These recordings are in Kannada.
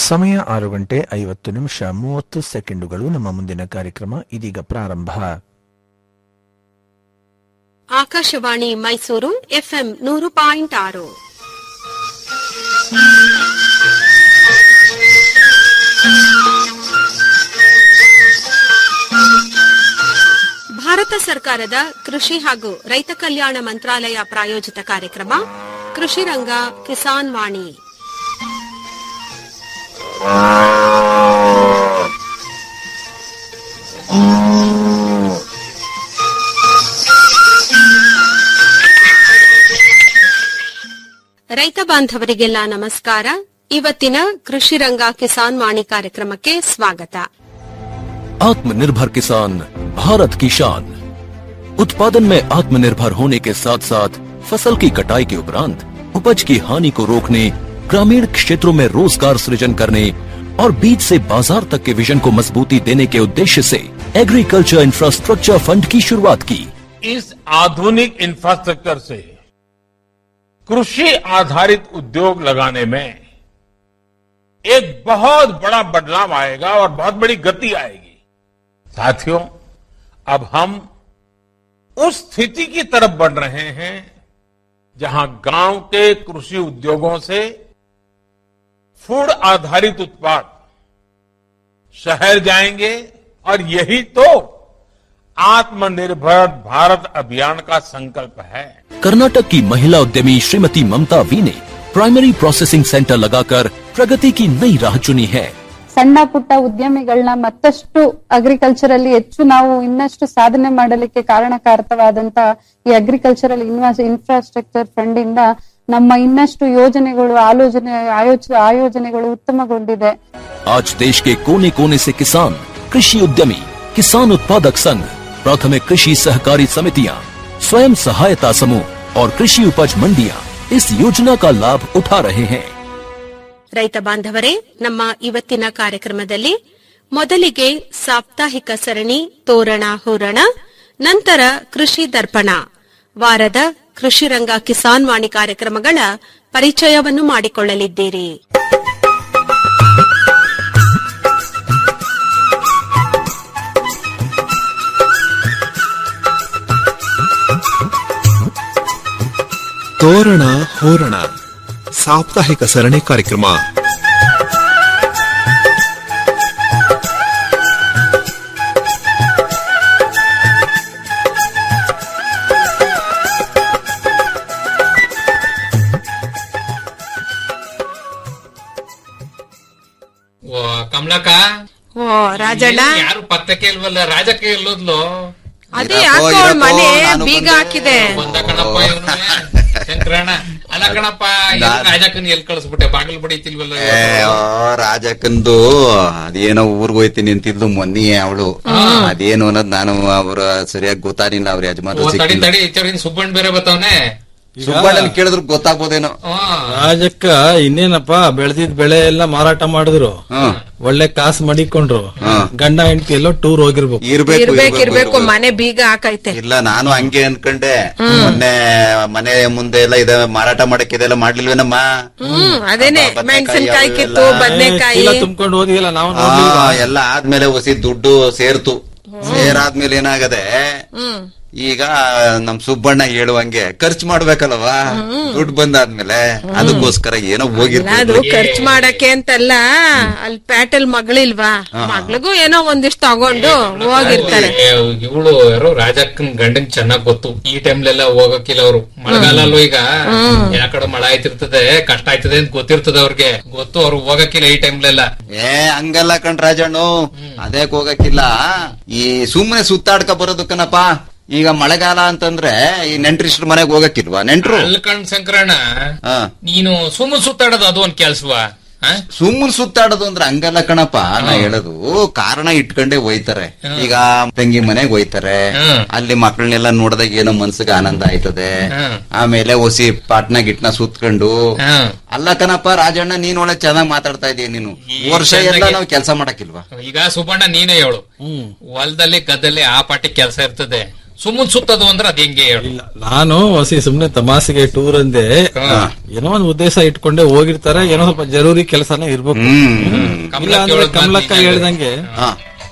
ಸಮಯ ಆರು ಗಂಟೆ ಐವತ್ತು ನಿಮಿಷ ಮೂವತ್ತು ಸೆಕೆಂಡುಗಳು ನಮ್ಮ ಮುಂದಿನ ಕಾರ್ಯಕ್ರಮ ಇದೀಗ ಪ್ರಾರಂಭ ಆಕಾಶವಾಣಿ ಮೈಸೂರು ಎಫ್ಎಂ ನೂರು ಪಾಯಿಂಟ್ ಆರು ಭಾರತ ಸರ್ಕಾರದ ಕೃಷಿ ಹಾಗೂ ರೈತ ಕಲ್ಯಾಣ ಮಂತ್ರಾಲಯ ಪ್ರಾಯೋಜಿತ ಕಾರ್ಯಕ್ರಮ ಕೃಷಿ ರಂಗ ಕಿಸಾನ್ ವಾಣಿ ರೈತ ಬಾಂಧವರಿಗೆಲ್ಲ ನಮಸ್ಕಾರ ಇವತ್ತಿನ ಕೃಷಿ ರಂಗ ಕಿಸಾನ್ ವಾಣಿ ಕಾರ್ಯಕ್ರಮಕ್ಕೆ ಸ್ವಾಗತ आत्मनिर्भर किसान भारत की शान उत्पादन में आत्मनिर्भर होने के साथ साथ फसल की कटाई के उपरांत उपज की हानि को रोकने ग्रामीण क्षेत्रों में रोजगार सृजन करने और बीज से बाजार तक के विजन को मजबूती देने के उद्देश्य से एग्रीकल्चर इंफ्रास्ट्रक्चर फंड की शुरुआत की इस आधुनिक इंफ्रास्ट्रक्चर से कृषि आधारित उद्योग लगाने में एक बहुत बड़ा बदलाव आएगा और बहुत बड़ी गति आएगी साथियों अब हम उस स्थिति की तरफ बढ़ रहे हैं जहां गांव के कृषि उद्योगों से फूड आधारित उत्पाद शहर जाएंगे और यही तो आत्मनिर्भर भारत अभियान का संकल्प है कर्नाटक की महिला उद्यमी श्रीमती ममता वी ने प्राइमरी प्रोसेसिंग सेंटर लगाकर प्रगति की नई राह चुनी है ಸಣ್ಣ ಪುಟ್ಟ ಉದ್ಯಮಿಗಳನ್ನ ಮತ್ತಷ್ಟು ಅಗ್ರಿಕಲ್ಚರ್ ಅಲ್ಲಿ ಹೆಚ್ಚು ನಾವು ಇನ್ನಷ್ಟು ಸಾಧನೆ ಮಾಡಲಿಕ್ಕೆ ಕಾರಣಕಾರಕವಾದಂತ ಈ ಅಗ್ರಿಕಲ್ಚರಲ್ ಇನ್ವಾಸ್ ಇನ್ಫ್ರಾಸ್ಟ್ರಕ್ಚರ್ ಫಂಡ್ ಇಂದ ನಮ್ಮ ಇನ್ನಷ್ಟು ಯೋಜನೆಗಳು ಆಲೋಚನೆ ಆಯೋಚ ಆಯೋಜನೆಗಳು ಉತ್ತಮಗೊಂಡಿದೆ आज देश के कोने कोने से किसान कृषि उद्यमी किसान उत्पादक संघ प्राथमिक कृषि सहकारी समितियां स्वयं सहायता समूह और कृषि उपज मंडियां इस योजना का लाभ उठा रहे हैं ರೈತ ಬಾಂಧವರೇ ನಮ್ಮ ಇವತ್ತಿನ ಕಾರ್ಯಕ್ರಮದಲ್ಲಿ ಮೊದಲಿಗೆ ಸಾಪ್ತಾಹಿಕ ಸರಣಿ ತೋರಣ ಹೋರಣ ನಂತರ ಕೃಷಿ ದರ್ಪಣ ವಾರದ ಕೃಷಿ ರಂಗ ಕಿಸಾನ್ ವಾಣಿ ಕಾರ್ಯಕ್ರಮಗಳ ಪರಿಚಯವನ್ನು ಮಾಡಿಕೊಳ್ಳಲಿದ್ದೀರಿ ತೋರಣ ಹೋರಣ ಸಾಪ್ತಾಹಿಕ ಸರಣಿ ಕಾರ್ಯಕ್ರಮ ಓ ಕಮಲಕ್ಕ ಓ ರಾಜಣ್ಣ ಯಾರು ಪತ್ತಕ್ಕೆ ಇಲ್ವಲ್ಲ ರಾಜಕ್ಕೆ ಎಲ್ಲೋದ್ಲು ಅದೇ ಯಾಕೋ ಅವ್ಳ್ ಮನೆ ಬೀಗ ಹಾಕಿದೆ ಬಂದ ಕಣಪ್ಪ ಇವ್ನು ಶಂಕರಣ್ಣ ಅಲ್ಲ ಕಣಪ್ಪ ರಾಜಕ್ಕನ್ ಎಲ್ ಕಳಿಸ್ಬಿಟ್ಟೆ ಬಾಗಿಲು ಬಡಿತಿಲ್ವಲ್ಲ ಏ, ಓ, ರಾಜಕ್ಕಂದು ಅದೇನೋ ಊರ್ಗ್ ಹೋಯ್ತೀನಿ ಅಂತಿದ್ಲು ಮೊನ್ನೆ ಅವಳು ಅದೇನು ಅನ್ನೋದ್ ನಾನು ಅವ್ರ ಸರಿಯಾಗಿ ಗೊತ್ತಾಗಿಲ್ಲ ಅವ್ರ ಓ, ಯಜಮಾನ ತಡಿ ತಡಿ ಚೌರಿನ ಸುಬ್ಬಣ್ಣ ಬೇರೆ ಬತ್ತವನೆ ಸುಬ್ಬಣ್ಣನ್ ಕೇಳಿದ್ರು ಗೊತ್ತಾಗ್ಬೋದೇನೋ ರಾಜಕ್ಕ ಇನ್ನೇನಪ್ಪ ಬೆಳೆದಿದ್ ಬೆಳೆ ಎಲ್ಲ ಮಾರಾಟ ಮಾಡಿದ್ರು ಹ್ಮ್ ಒಳ್ಳೆ ಕಾಸು ಮಡಿಕೊಂಡ್ರು ಗಂಡ ಹೆಂಡತಿ ಎಲ್ಲೋ ಟೂರ್ ಹೋಗಿರ್ಬೇಕು ಇರ್ಬೇಕು ಇರ್ಬೇಕು ಇರ್ಬೇಕು, ಇರ್ಬೇಕು ಇರ್ಬೇಕು. ಮನೆ ಬೀಗ ಹಾಕೈತೆ ಇಲ್ಲ ನಾನು ಹಂಗೆ ಅನ್ಕಂಡೆ ಮೊನ್ನೆ ಮನೆ ಮುಂದೆ ಎಲ್ಲ ಇದೆ ಮಾರಾಟ ಮಾಡಕ್ ಇದೆಲ್ಲ ಮಾಡ್ಲಿಲ್ವೇನಮ್ಮ ಹ್ಮ್ ಅದೇನೆ ಅಬ್ಬಾ, ಬದ್ನೆಕಾಯಿ ಮೆಣಸಿನ್ಕಾಯಿ ಅವು ಕಿತ್ತು ಎಲ್ಲ. ಬದ್ನೆಕಾಯಿ ಚೀಲ ತುಂಬ್ಕೊಂಡು ಹೋದಿಲ್ಲ ನಾವು ಆ, ಎಲ್ಲ ಆದ್ಮೇಲೆ ಹೊಸಿ ದುಡ್ಡು ಸೇರ್ತು ಸೇರಾದ್ಮೇಲೆ ಏನಾಗದೆ ಈಗ ನಮ್ ಸುಬ್ಬಣ್ಣ ಹೇಳುವಂಗೆ ಖರ್ಚು ಮಾಡ್ಬೇಕಲ್ವಾ ದುಡ್ಡು ಬಂದಾದ್ಮೇಲೆ ಅದಕ್ಕೋಸ್ಕರ ಏನೋ ಅದು ಹೋಗಿರ್ಬೋದು ಖರ್ಚು ಮಾಡಕ್ಕೆ ಅಂತಲ್ಲ ಅಲ್ಲಿ ಪ್ಯಾಟಲ್ ಮಗಳಿಲ್ವಾ ಮಗಳಿಗೂ ಏನೋ ಒಂದಿಷ್ಟು ತಗೊಂಡು ಹೋಗಿರ್ತಾರೆ ಇವಳು ಯಾರೋ ರಾಜಕ್ಕನ್ ಗಂಡನ್ ಚೆನ್ನಾಗ್ ಗೊತ್ತು ಈ ಟೈಮ್ಲೆಲ್ಲ ಹೋಗಕ್ಕಿಲ್ಲ ಅವ್ರು ಮಳೆಗಾಲ ಅಲ್ವಾ ಈಗ ಯಾಕಡೆ ಮಳೆ ಆಯ್ತಿರ್ತದೆ ಕಷ್ಟ ಆಯ್ತದೆ ಅಂತ ಗೊತ್ತಿರ್ತದೆ ಅವ್ರಿಗೆ ಗೊತ್ತು ಅವ್ರು ಹೋಗಕ್ಕಿಲ್ಲ ಈ ಟೈಮ್ಲೆಲ್ಲ ಏ ಹಂಗಲ್ಲ ಕಣ್ ರಾಜಣ್ಣು ಅದೇಕ್ ಹೋಗಕ್ಕಿಲ್ಲ ಈ ಸುಮ್ಮನೆ ಸುತ್ತಾಡ್ಕ ಬರೋದಕ್ಕನಪ್ಪ ಈಗ ಮಳೆಗಾಲ ಅಂತಂದ್ರೆ ಈ ನೆಂಟ್ರಿಷ್ಟ್ರ ಮನೆಗ್ ಹೋಗಕ್ಕಿಲ್ವಾ ನೆಂಟ್ರು ಅಲ್ ಕಣ್ ಶಂಕರಣ್ಣ ಹಾ ನೀನು ಸುಮ್ಮ ಸುತ್ತಾಡೋದು ಅದು ಒಂದ್ ಕೆಲ್ಸವಾ ಸುಮ್ಮನೆ ಸುತ್ತಾಡೋದು ಅಂದ್ರೆ ಹಂಗಲ್ಲ ಕಣಪ್ಪ ನಾ ಹೇಳೋದು ಕಾರಣ ಇಟ್ಕೊಂಡೇ ಹೋಯ್ತಾರೆ ಈಗ ತಂಗಿ ಮನೆಗ್ ಹೋಯ್ತಾರೆ ಹ್ಮ್. ಅಲ್ಲಿ ಮಕ್ಕಳನ್ನೆಲ್ಲ ನೋಡಿದಾಗ ಏನೋ ಮನ್ಸಿಗೆ ಆನಂದ ಆಯ್ತದೆ ಹ್ಮ್. ಆಮೇಲೆ ಹೊಸಿ ಪಾಟ್ನ ಗಿಟ್ನ ಸುತ್ಕೊಂಡು ಹ್ಮ್. ಅಲ್ಲ ಕಣಪ್ಪ ರಾಜಣ್ಣ ನೀನ್ ಒಳ್ಳೆ ಚೆನ್ನಾಗ್ ಮಾತಾಡ್ತಾ ಇದೀಯ ನೀನು ಈ ವರ್ಷ ಎಲ್ಲ ಚೆನ್ನಾಗಿ- ನಾವು ಕೆಲಸ ಮಾಡಕ್ಕಿಲ್ವಾ ಈಗ ಸುಬ್ಬಣ್ಣ ನೀನೇ ಹೇಳು ಹೊಲದಲ್ಲಿ ಗದ್ದಲ್ಲಿ ಆ ಪಾಟಿ ಕೆಲಸ ಇರ್ತದೆ ಸುಮ್ಮನ್ ಸುತ್ತದು ಅಂದ್ರೆ ಅದ್ ಹೆಂಗೆ ಹೇಳು ಇಲ್ಲ ನಾನು ಹೊಸಿ ಸುಮ್ನೆ ತಮಾಸೆಗೆ ಟೂರ್ ಅಂದೆ ಏನೋ ಒಂದು ಉದ್ದೇಶ ಇಟ್ಕೊಂಡೆ ಹೋಗಿರ್ತಾರೆ ಏನೋ ಸ್ವಲ್ಪ ಜರೂರಿ ಕೆಲಸನೇ ಇರ್ಬೇಕು ಇಲ್ಲ ಅಂದ್ರೆ ಕಮಲಕ್ಕ ಹೇಳ್ದಂಗೆ ಹಾ.